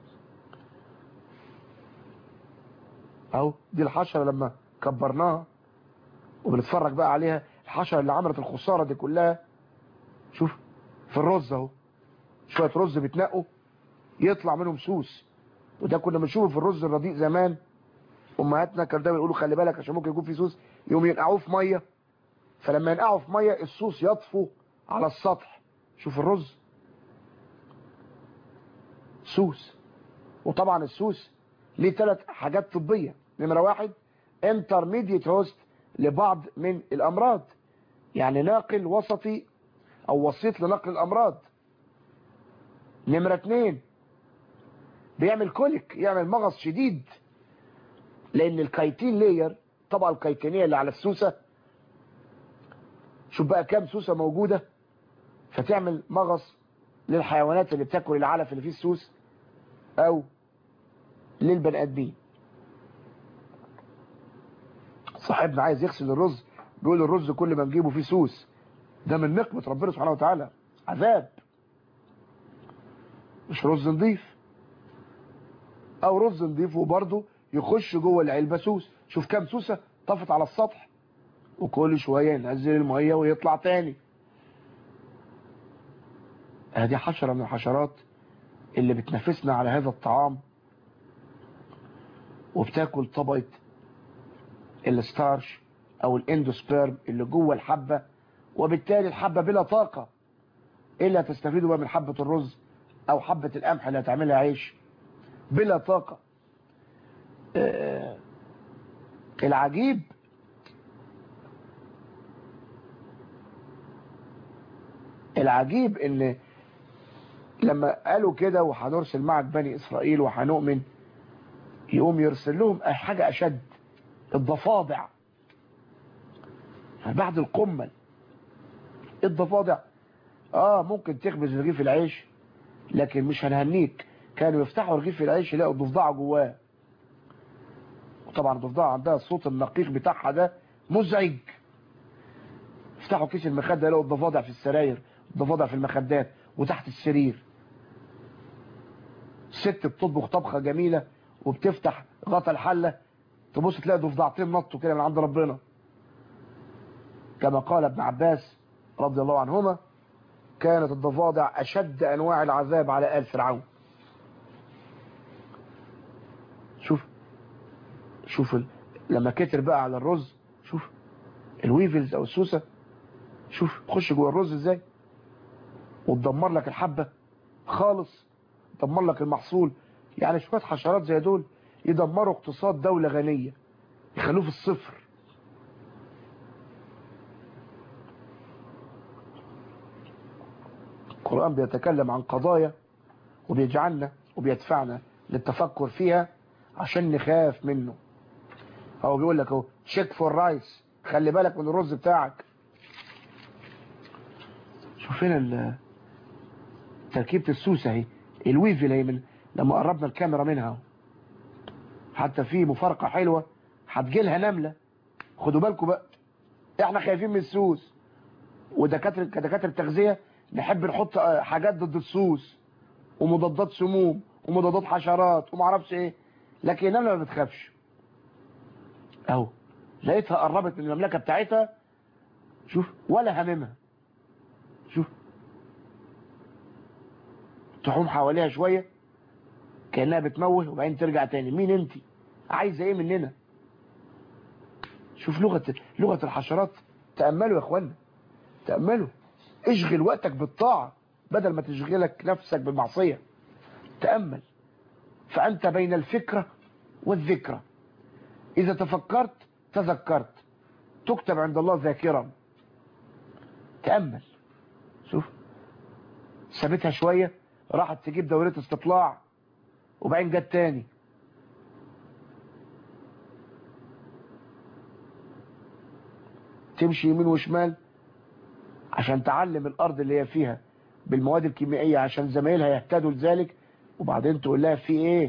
اهو دي الحشرة لما كبرناها وبنتفرج بقى عليها الحشرة اللي عملت الخسارة دي كلها شوف في الرز اهو شوية رز بتنقوا يطلع منهم سوس وده كنا بنشوفه في الرز الرديء زمان امهاتنا كانوا دايما يقولوا خلي بالك عشان ممكن يكون في سوس يوم ينقعوه في ميه فلما ينقعوا في ميه السوس يطفو على السطح شوف الرز سوس وطبعا السوس ليه ثلاث حاجات طبية نمرة واحد انترميديت هوست لبعض من الامراض يعني ناقل وسطي او وسيط لنقل الامراض نمرة اتنين بيعمل كوليك يعمل مغص شديد لان الكايتين لاير طبعا الكايتينية اللي على السوسة شوف بقى كام سوسة موجودة فتعمل مغص للحيوانات اللي بتاكل العلف اللي فيه السوس او للبني ادمين صاحبنا عايز يغسل الرز بيقول الرز كل ما نجيبه فيه سوس ده من نقمة ربنا سبحانه وتعالى عذاب مش رز نضيف او رز نضيف وبرضه يخش جوه العلبة سوس شوف كام سوسة طفت على السطح وكل شوية ينزل المية ويطلع تاني هذه حشرة من الحشرات اللي بتنافسنا على هذا الطعام وبتاكل طبقة الستارش او الاندوسبيرم اللي جوه الحبة وبالتالي الحبة بلا طاقة الا تستفيدوا بقى من حبة الرز او حبة القمح اللي هتعملها عيش بلا طاقة آه العجيب العجيب ان لما قالوا كده وهنرسل معك بني اسرائيل وهنؤمن يقوم يرسل لهم حاجة اشد الضفادع بعد القمل الضفادع اه ممكن تخبز رغيف العيش لكن مش هنهنيك كانوا يفتحوا رغيف العيش يلاقوا الضفدعة جواه وطبعا الضفدعة عندها الصوت النقيق بتاعها ده مزعج يفتحوا كيس المخدة يلاقوا الضفادع في السراير الضفادع في المخدات وتحت السرير ست بتطبخ طبخة جميلة وبتفتح غطا الحلة تبص تلاقي ضفدعتين نطوا كده من عند ربنا كما قال ابن عباس رضي الله عنهما كانت الضفادع أشد أنواع العذاب على آل فرعون شوف شوف ال... لما كتر بقى على الرز شوف الويفلز أو السوسة شوف خش جوه الرز ازاي وتدمر لك الحبة خالص تدمر لك المحصول يعني شوية حشرات زي دول يدمروا اقتصاد دولة غنية يخلوه في الصفر القرآن بيتكلم عن قضايا وبيجعلنا وبيدفعنا للتفكر فيها عشان نخاف منه هو بيقول لك اهو تشيك فور رايس خلي بالك من الرز بتاعك شوف هنا تركيبة السوسة اهي الويفل اهي من لما قربنا الكاميرا منها حتى في مفارقة حلوة هتجيلها نملة خدوا بالكم بقى احنا خايفين من السوس ودكاتره كدكاتره تغذيه نحب نحط حاجات ضد السوس ومضادات سموم ومضادات حشرات وما اعرفش ايه لكن النمله ما بتخافش اهو لقيتها قربت من المملكة بتاعتها شوف ولا هممها شوف تحوم حواليها شوية كأنها بتموه وبعدين ترجع تاني مين انت عايزة ايه مننا شوف لغة لغة الحشرات تأملوا يا اخوانا تأملوا اشغل وقتك بالطاعة بدل ما تشغلك نفسك بالمعصية تأمل فأنت بين الفكرة والذكرى إذا تفكرت تذكرت تكتب عند الله ذاكرا تأمل شوف سابتها شوية راحت تجيب دورة استطلاع وبعدين جت تاني تمشي يمين وشمال عشان تعلم الأرض اللي هي فيها بالمواد الكيميائية عشان زمايلها يهتدوا لذلك وبعدين تقول لها في ايه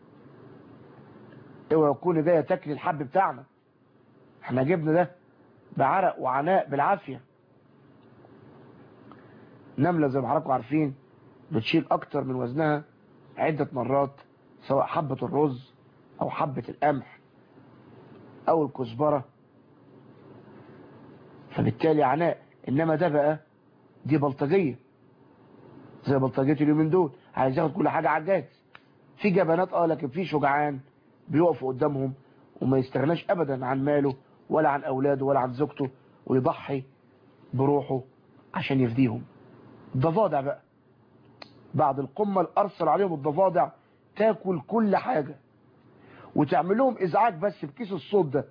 اوعى يكون ده تاكل الحب بتاعنا احنا جبنا ده بعرق وعناء بالعافية نملة زي ما حضراتكم عارفين بتشيل اكتر من وزنها عدة مرات سواء حبة الرز او حبة القمح او الكزبرة فبالتالي عناء انما ده بقى دي بلطجية زي بلطجية اليومين دول عايز ياخد كل حاجة على الجاهز في جبانات اه لكن في شجعان بيقفوا قدامهم وما يستغناش ابدا عن ماله ولا عن اولاده ولا عن زوجته ويضحي بروحه عشان يفديهم ضفادع بقى بعد القمة الارسل عليهم الضفادع تاكل كل حاجة وتعمل لهم ازعاج بس بكيس الصوت ده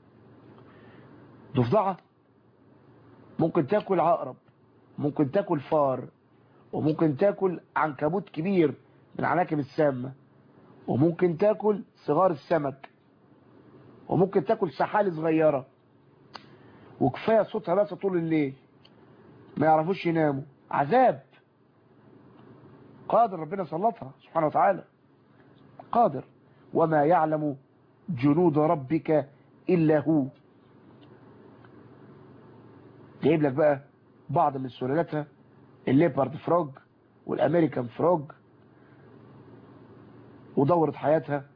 ضفدعة ممكن تاكل عقرب ممكن تاكل فار وممكن تاكل عنكبوت كبير من عناكب السامة وممكن تاكل صغار السمك وممكن تاكل سحالي صغيرة وكفاية صوتها بس طول الليل ما يعرفوش يناموا عذاب قادر ربنا سلطها سبحانه وتعالى قادر وما يعلم جنود ربك إلا هو جايب لك بقى بعض من سلالتها الليبرد فروج والامريكان فروج ودورة حياتها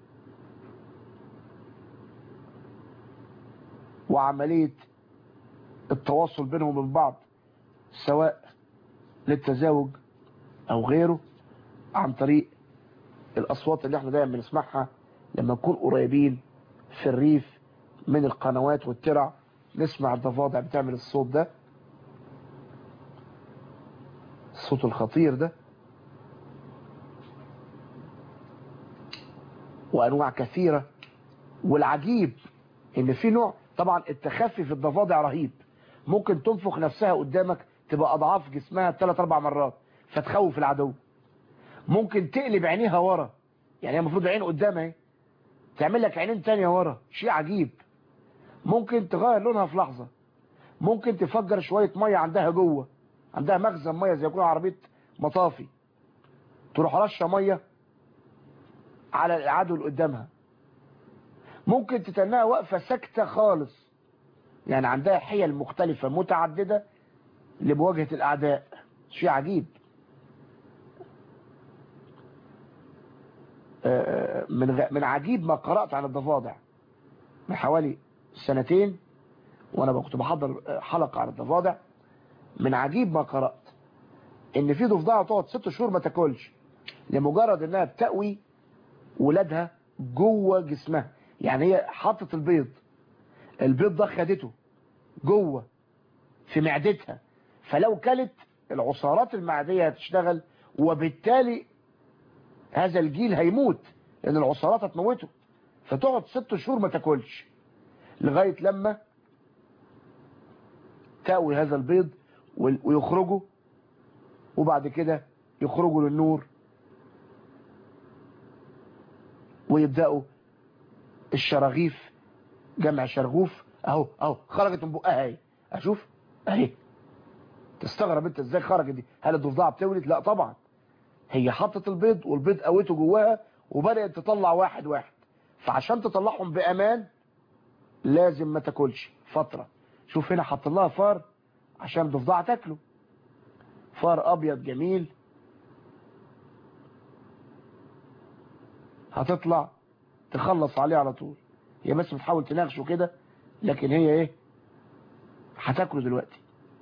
وعملية التواصل بينهم وبين بعض سواء للتزاوج او غيره عن طريق الاصوات اللي احنا دايما بنسمعها لما نكون قريبين في الريف من القنوات والترع نسمع الضفادع بتعمل الصوت ده الصوت الخطير ده وانواع كثيرة والعجيب ان في نوع طبعا التخفي في الضفادع رهيب ممكن تنفخ نفسها قدامك تبقى اضعاف جسمها 3 4 مرات فتخوف العدو ممكن تقلب عينيها ورا يعني هي المفروض عين قدامها اهي تعمل لك عينين تانية ورا شيء عجيب ممكن تغير لونها في لحظة ممكن تفجر شوية مية عندها جوه عندها مخزن مية زي يكون عربية مطافي تروح رشة مية على العدو اللي قدامها ممكن تتناها واقفة ساكتة خالص يعني عندها حيل مختلفة متعددة لمواجهة الأعداء شيء عجيب من من عجيب ما قرأت عن الضفادع من حوالي سنتين وانا كنت بحضر حلقة عن الضفادع من عجيب ما قرأت ان في ضفدعة تقعد ست شهور ما تاكلش لمجرد انها بتقوي ولادها جوه جسمها يعني هي حطت البيض البيض ده خدته جوه في معدتها فلو كلت العصارات المعدية هتشتغل وبالتالي هذا الجيل هيموت لان العصارات هتموته فتقعد ست شهور ما تاكلش لغاية لما تأوي هذا البيض ويخرجوا وبعد كده يخرجوا للنور ويبدأوا الشراغيف جمع شرغوف اهو اهو خرجت من بقها اهي اشوف اهي تستغرب انت ازاي خرجت دي هل الضفدعه بتولد لا طبعا هي حطت البيض والبيض قوته جواها وبدات تطلع واحد واحد فعشان تطلعهم بامان لازم ما تاكلش فتره شوف هنا حط لها فار عشان الضفدعه تاكله فار ابيض جميل هتطلع تخلص عليه على طول هي بس بتحاول تناقشه كده لكن هي ايه هتاكله دلوقتي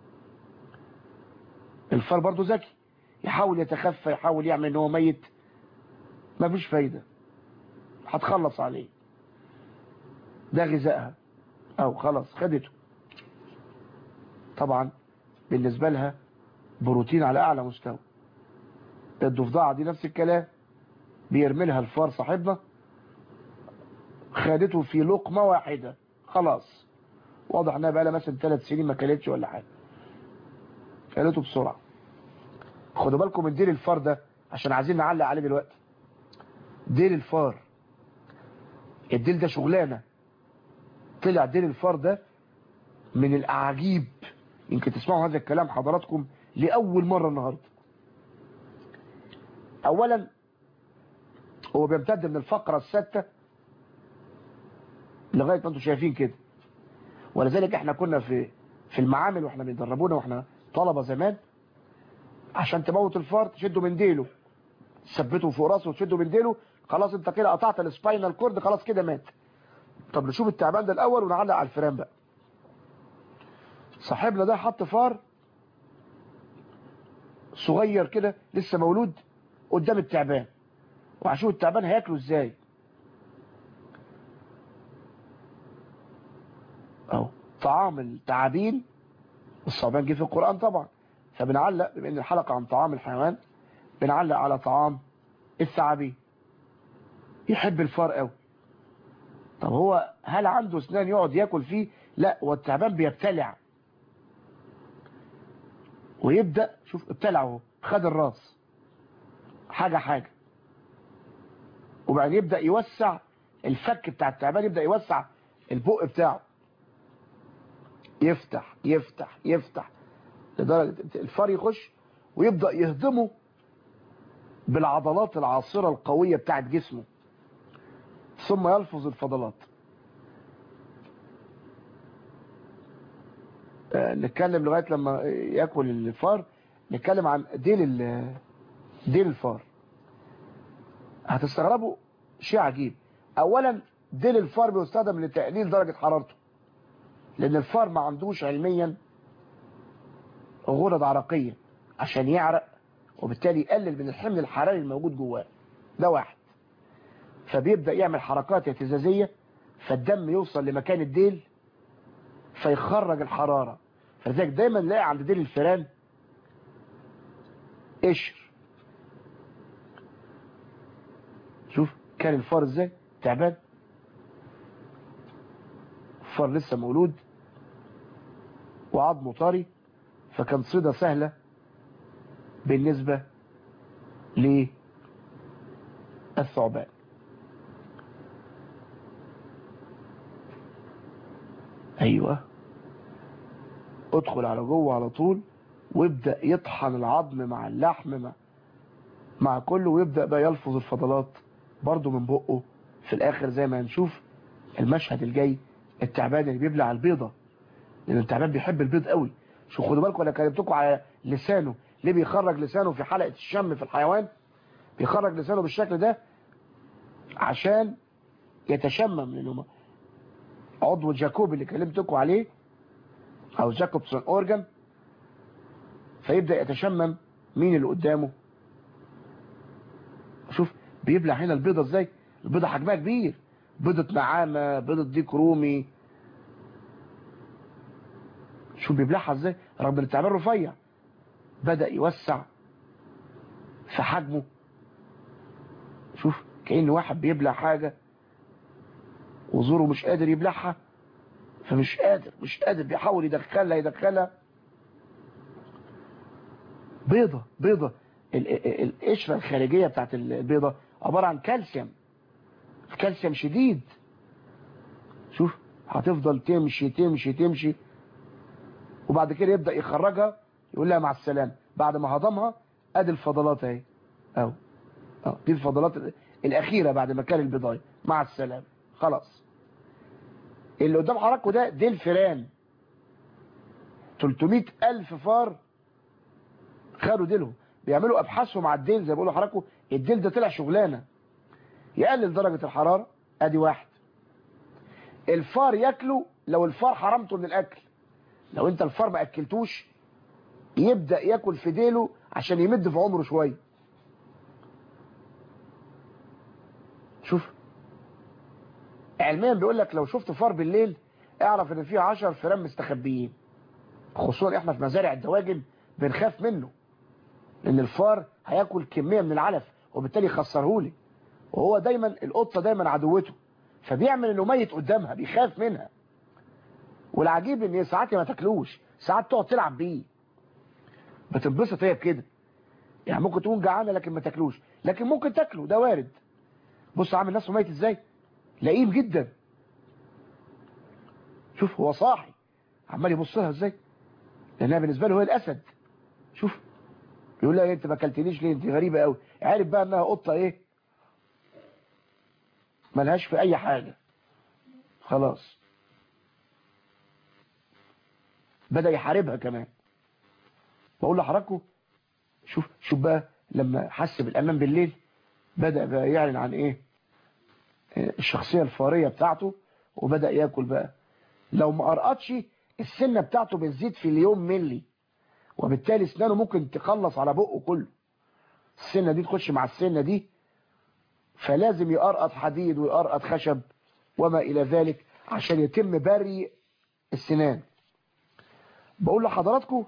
الفار برضه ذكي يحاول يتخفى يحاول يعمل ان هو ميت ما فيش فايدة هتخلص عليه ده غذائها او خلاص خدته طبعا بالنسبة لها بروتين على اعلى مستوى الضفدعة دي نفس الكلام بيرمي لها الفار صاحبنا خدته في لقمة واحدة خلاص واضح انها بقى لها مثلا ثلاث سنين ما كلتش ولا حاجة كلته بسرعة خدوا بالكم من ديل الفار ده عشان عايزين نعلق عليه دلوقتي ديل الفار الديل ده شغلانة طلع ديل الفار ده من الاعاجيب يمكن تسمعوا هذا الكلام حضراتكم لأول مرة النهاردة اولا هو بيمتد من الفقرة السادسة لغاية ما انتم شايفين كده ولذلك احنا كنا في في المعامل واحنا بيدربونا واحنا طلبة زمان عشان تموت الفار تشده من ديله تثبته فوق راسه وتشده من ديله خلاص انت كده قطعت السباينال كورد خلاص كده مات طب نشوف التعبان ده الاول ونعلق على الفيران بقى صاحبنا ده حط فار صغير كده لسه مولود قدام التعبان وهشوف التعبان هياكله ازاي اهو طعام التعابين الصعبان جه في القرآن طبعا فبنعلق بما ان الحلقة عن طعام الحيوان بنعلق على طعام الثعابين يحب الفار قوي طب هو هل عنده اسنان يقعد ياكل فيه لا والتعبان بيبتلع ويبدأ شوف ابتلع اهو خد الراس حاجة حاجة وبعدين يبدأ يوسع الفك بتاع التعبان يبدأ يوسع البق بتاعه يفتح يفتح يفتح لدرجة الفار يخش ويبدأ يهضمه بالعضلات العاصرة القوية بتاعت جسمه ثم يلفظ الفضلات آه نتكلم لغاية لما يأكل الفار نتكلم عن ديل ديل الفار هتستغربوا شيء عجيب اولا ديل الفار بيستخدم لتقليل درجة حرارته لان الفار ما عندوش علميا غدد عرقية عشان يعرق وبالتالي يقلل من الحمل الحراري الموجود جواه ده واحد فبيبدأ يعمل حركات اهتزازية فالدم يوصل لمكان الديل فيخرج الحرارة فلذلك دايما نلاقي عند ديل الفيران قشر شوف كان الفار ازاي تعبان الفار لسه مولود وعظمه طري فكان صيدة سهلة بالنسبة للثعبان ايوه ادخل على جوه على طول ويبدأ يطحن العظم مع اللحم مع, مع كله ويبدأ بقى يلفظ الفضلات برضو من بقه في الاخر زي ما هنشوف المشهد الجاي التعبان اللي بيبلع البيضة لان التعبان بيحب البيض قوي شو خدوا بالكم انا كلمتكم على لسانه ليه بيخرج لسانه في حلقة الشم في الحيوان بيخرج لسانه بالشكل ده عشان يتشمم لانه عضو جاكوب اللي كلمتكم عليه او جاكوبسون اورجان فيبدأ يتشمم مين اللي قدامه شوف بيبلع هنا البيضة ازاي البيضة حجمها كبير بيضة نعامة بيضة ديك رومي شوف بيبلعها ازاي رغم ان التعبان رفيع بدأ يوسع في حجمه شوف كأن واحد بيبلع حاجة وزوره مش قادر يبلعها فمش قادر مش قادر بيحاول يدخلها يدخلها بيضة بيضة القشرة الخارجية بتاعت البيضة عبارة عن كالسيوم كالسيوم شديد شوف هتفضل تمشي تمشي تمشي وبعد كده يبدأ يخرجها يقول لها مع السلامة بعد ما هضمها ادي الفضلات اهي اهو اه دي الفضلات الاخيرة بعد ما كان البضاية مع السلامة خلاص اللي قدام حضراتكم ده دي الفيران 300 الف فار خدوا ديلهم بيعملوا ابحاثهم على الديل زي ما بيقولوا حضراتكم الديل ده طلع شغلانه يقلل درجة الحرارة ادي واحد الفار ياكله لو الفار حرمته من الاكل لو انت الفار ما اكلتوش يبدأ ياكل في ديله عشان يمد في عمره شويه شوف علميا بيقول لك لو شفت فار بالليل اعرف ان فيه 10 فئران مستخبيين خصوصا احنا في مزارع الدواجن بنخاف منه لان الفار هياكل كميه من العلف وبالتالي يخسرهولي وهو دايما القطه دايما عدوته فبيعمل انه ميت قدامها بيخاف منها والعجيب ان ساعات ما تاكلوش ساعات تقعد تلعب بيه بتنبسط هي بكده يعني ممكن تكون جعانه لكن ما تاكلوش لكن ممكن تاكله ده وارد بص عامل نفسه ميت ازاي لئيم جدا شوف هو صاحي عمال يبص لها ازاي لانها بالنسبه له هي الاسد شوف يقول لها انت ما اكلتنيش ليه انت غريبه قوي عارف بقى انها قطه ايه ملهاش في اي حاجه خلاص بدا يحاربها كمان بقول لحضراتكم شوف شوف بقى لما حس بالامان بالليل بدا بقى يعلن عن ايه الشخصيه الفاريه بتاعته وبدا ياكل بقى لو ما قرقطش السنه بتاعته بتزيد في اليوم ملي وبالتالي اسنانه ممكن تخلص على بقه كله السنه دي تخش مع السنه دي فلازم يقرقط حديد ويقرقط خشب وما الى ذلك عشان يتم بري السنان بقول لحضراتكم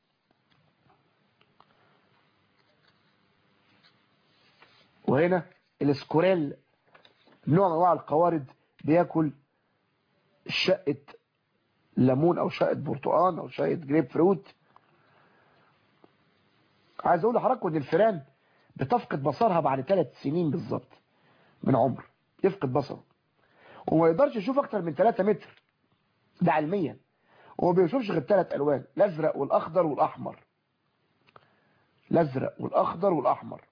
وهنا الاسكوريل نوع من انواع القوارض بياكل شقه ليمون او شقه برتقال او شقه جريب فروت عايز اقول لحضراتكم ان الفيران بتفقد بصرها بعد ثلاث سنين بالظبط من عمر يفقد بصره وما يقدرش يشوف اكتر من 3 متر ده علميا وما بيشوفش غير ثلاث الوان الازرق والاخضر والاحمر الازرق والاخضر والاحمر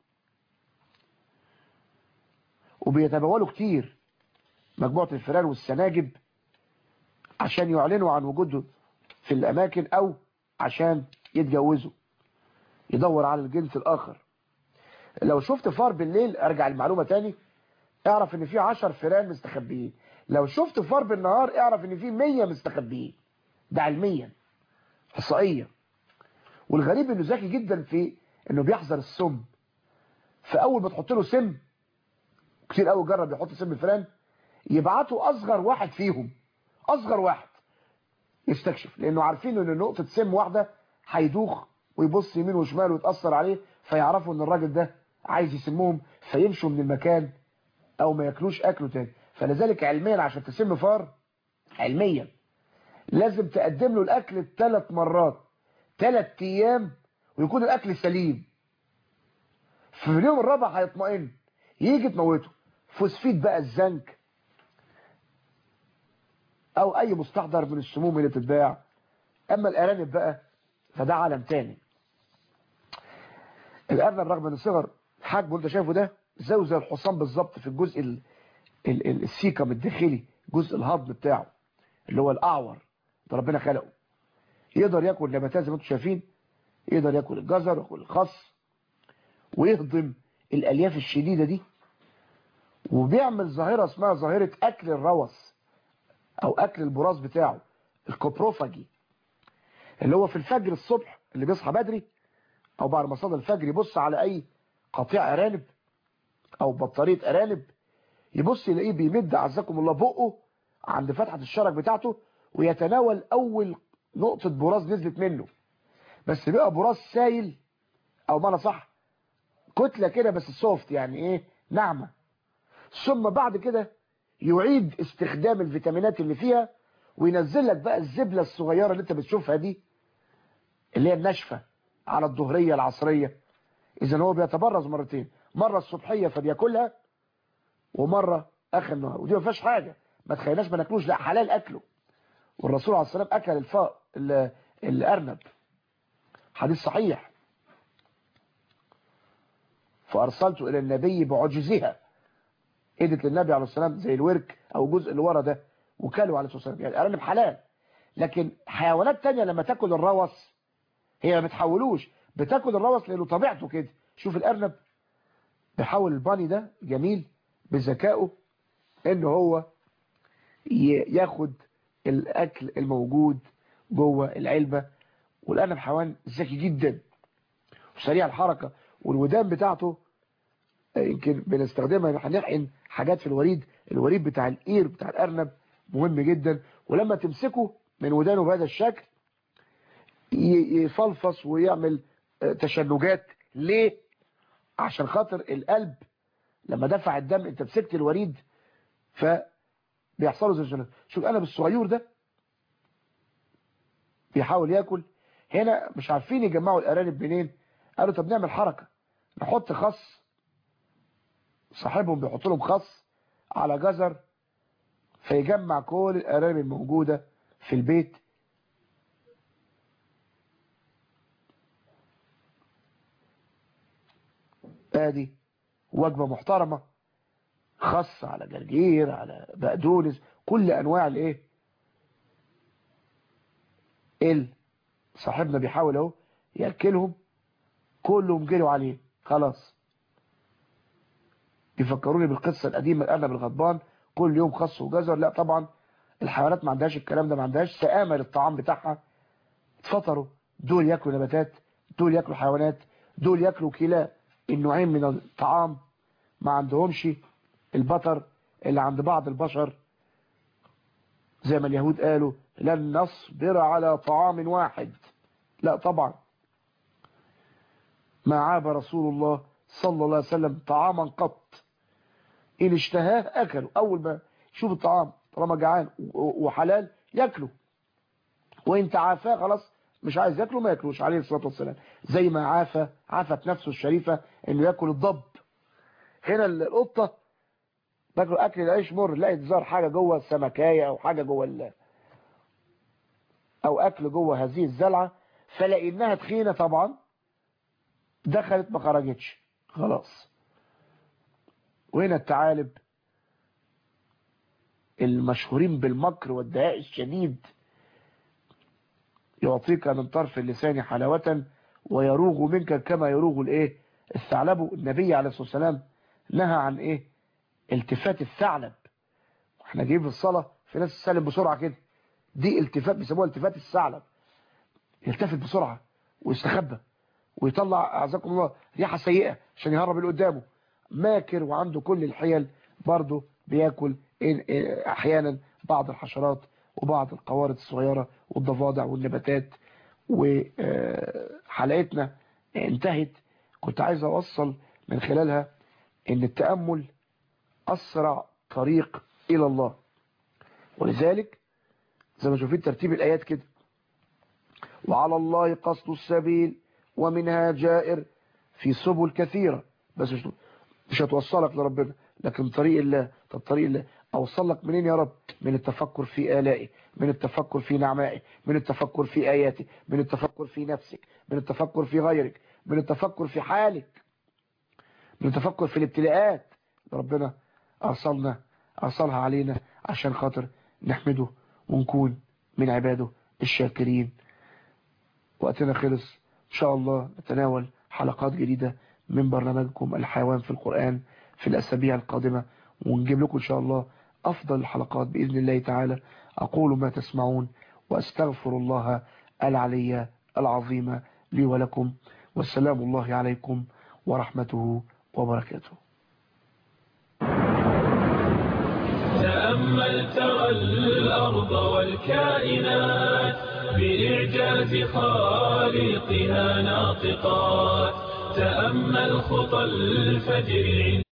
وبيتبولوا كتير مجموعة الفئران والسناجب عشان يعلنوا عن وجوده في الأماكن أو عشان يتجوزوا يدور على الجنس الآخر لو شفت فار بالليل أرجع المعلومة تاني اعرف ان في 10 فئران مستخبيين لو شفت فار بالنهار اعرف ان في 100 مستخبيين ده علميا احصائيا والغريب انه ذكي جدا في انه بيحذر السم فاول ما تحط له سم كتير قوي جرب يحط سم الفئران يبعتوا اصغر واحد فيهم اصغر واحد يستكشف لانه عارفين ان نقطه سم واحده هيدوخ ويبص يمين وشمال ويتاثر عليه فيعرفوا ان الراجل ده عايز يسمهم فيمشوا من المكان او ما ياكلوش اكله تاني فلذلك علميا عشان تسم فار علميا لازم تقدم له الاكل ثلاث مرات ثلاث ايام ويكون الاكل سليم في اليوم الرابع هيطمئن يجي تموته فوسفيد بقى الزنك او اي مستحضر من السموم اللي بتتباع اما الارانب بقى فده عالم تاني الارنب رغم ان صغر حجمه انت شايفه ده زيه زي الحصان بالظبط في الجزء ال... ال... ال... السيكم الداخلي جزء الهضم بتاعه اللي هو الاعور ده ربنا خلقه يقدر ياكل نباتات زي ما انتم شايفين يقدر ياكل الجزر وياكل الخس ويهضم الالياف الشديده دي وبيعمل ظاهره اسمها ظاهره اكل الروث او اكل البراز بتاعه الكوبروفاجي اللي هو في الفجر الصبح اللي بيصحى بدري او بعد ما صلى الفجر يبص على اي قطيع ارانب او بطاريه ارانب يبص يلاقيه بيمد عزكم الله بقه عند فتحه الشرج بتاعته ويتناول اول نقطه براز نزلت منه بس بيبقى براز سايل او معنى صح كتله كده بس سوفت يعني ايه ناعمه ثم بعد كده يعيد استخدام الفيتامينات اللي فيها وينزل لك بقى الزبله الصغيره اللي انت بتشوفها دي اللي هي الناشفه على الظهريه العصريه اذا هو بيتبرز مرتين مره الصبحيه فبياكلها ومره اخر النهار ودي ما فيهاش حاجه ما تخليناش ما ناكلوش لا حلال اكله والرسول عليه الصلاه والسلام اكل الفاء الارنب حديث صحيح فارسلت الى النبي بعجزها ادت للنبي عليه الصلاه والسلام زي الورك او الجزء اللي ورا ده وكلوا عليه الصلاه والسلام يعني الارانب حلال لكن حيوانات تانية لما تاكل الروث هي ما بتحولوش بتاكل الروث لانه طبيعته كده شوف الارنب بيحول الباني ده جميل بذكائه ان هو ياخد الاكل الموجود جوه العلبة والارنب حيوان ذكي جدا وسريع الحركة والودان بتاعته يمكن بنستخدمها هنحقن حاجات في الوريد الوريد بتاع القير بتاع الارنب مهم جدا ولما تمسكه من ودانه بهذا الشكل يفلفص ويعمل تشنجات ليه عشان خاطر القلب لما دفع الدم انت مسكت الوريد فبيحصله زي الجنة شوف القلب الصغير ده بيحاول ياكل هنا مش عارفين يجمعوا الارانب منين قالوا طب نعمل حركة نحط خص صاحبهم بيحط لهم خص على جزر فيجمع كل الارانب الموجودة في البيت ادي وجبة محترمة خاصة على جرجير على بقدونس كل انواع الايه ال صاحبنا بيحاول اهو ياكلهم كلهم جروا عليه خلاص يفكروني بالقصة القديمة الارنب الغضبان كل يوم خص وجزر لا طبعا الحيوانات ما عندهاش الكلام ده ما عندهاش سآمة للطعام بتاعها اتفطروا دول ياكلوا نباتات دول ياكلوا حيوانات دول ياكلوا كلا النوعين من الطعام ما عندهمش البطر اللي عند بعض البشر زي ما اليهود قالوا لن نصبر على طعام واحد لا طبعا ما عاب رسول الله صلى الله عليه وسلم طعاما قط إن اشتهاه أكله أول ما يشوف الطعام طالما جعان وحلال ياكله وإن تعافاه خلاص مش عايز ياكله ما ياكلوش عليه الصلاة والسلام زي ما عافى عافت نفسه الشريفة انه ياكل الضب هنا القطة باكل اكل العيش مر لقيت زار حاجة جوه السمكاية او حاجة جوه ال... او اكل جوه هذه الزلعة فلقيناها تخينة طبعا دخلت ما خرجتش خلاص وهنا الثعالب المشهورين بالمكر والدهاء الشديد يعطيك من طرف اللسان حلاوة ويروغ منك كما يروغ الايه الثعلب النبي عليه الصلاة والسلام نهى عن ايه التفات الثعلب احنا جايين في الصلاة في ناس تسلم بسرعة كده دي التفات بيسموها التفات الثعلب يلتفت بسرعة ويستخبى ويطلع اعزكم الله ريحة سيئة عشان يهرب اللي قدامه ماكر وعنده كل الحيل برضه بياكل احيانا بعض الحشرات وبعض القوارض الصغيرة والضفادع والنباتات وحلقتنا انتهت كنت عايز اوصل من خلالها ان التأمل اسرع طريق الى الله ولذلك زي ما شوفين ترتيب الايات كده وعلى الله قصد السبيل ومنها جائر في سبل كثيرة بس مش مش هتوصلك لربنا لكن طريق الله طب طريق الله اوصل لك منين يا رب من التفكر في آلائه من التفكر في نعمائه من التفكر في آياته من التفكر في نفسك من التفكر في غيرك من التفكر في حالك من التفكر في الابتلاءات ربنا أرسلنا أرسلها علينا عشان خاطر نحمده ونكون من عباده الشاكرين وقتنا خلص إن شاء الله نتناول حلقات جديدة من برنامجكم الحيوان في القرآن في الأسابيع القادمة ونجيب لكم إن شاء الله أفضل الحلقات بإذن الله تعالى أقول ما تسمعون وأستغفر الله العلي العظيم لي ولكم والسلام الله عليكم ورحمته وبركاته تأمل ترى الأرض والكائنات بإعجاز خالقها ناطقات تأمل خطى الفجر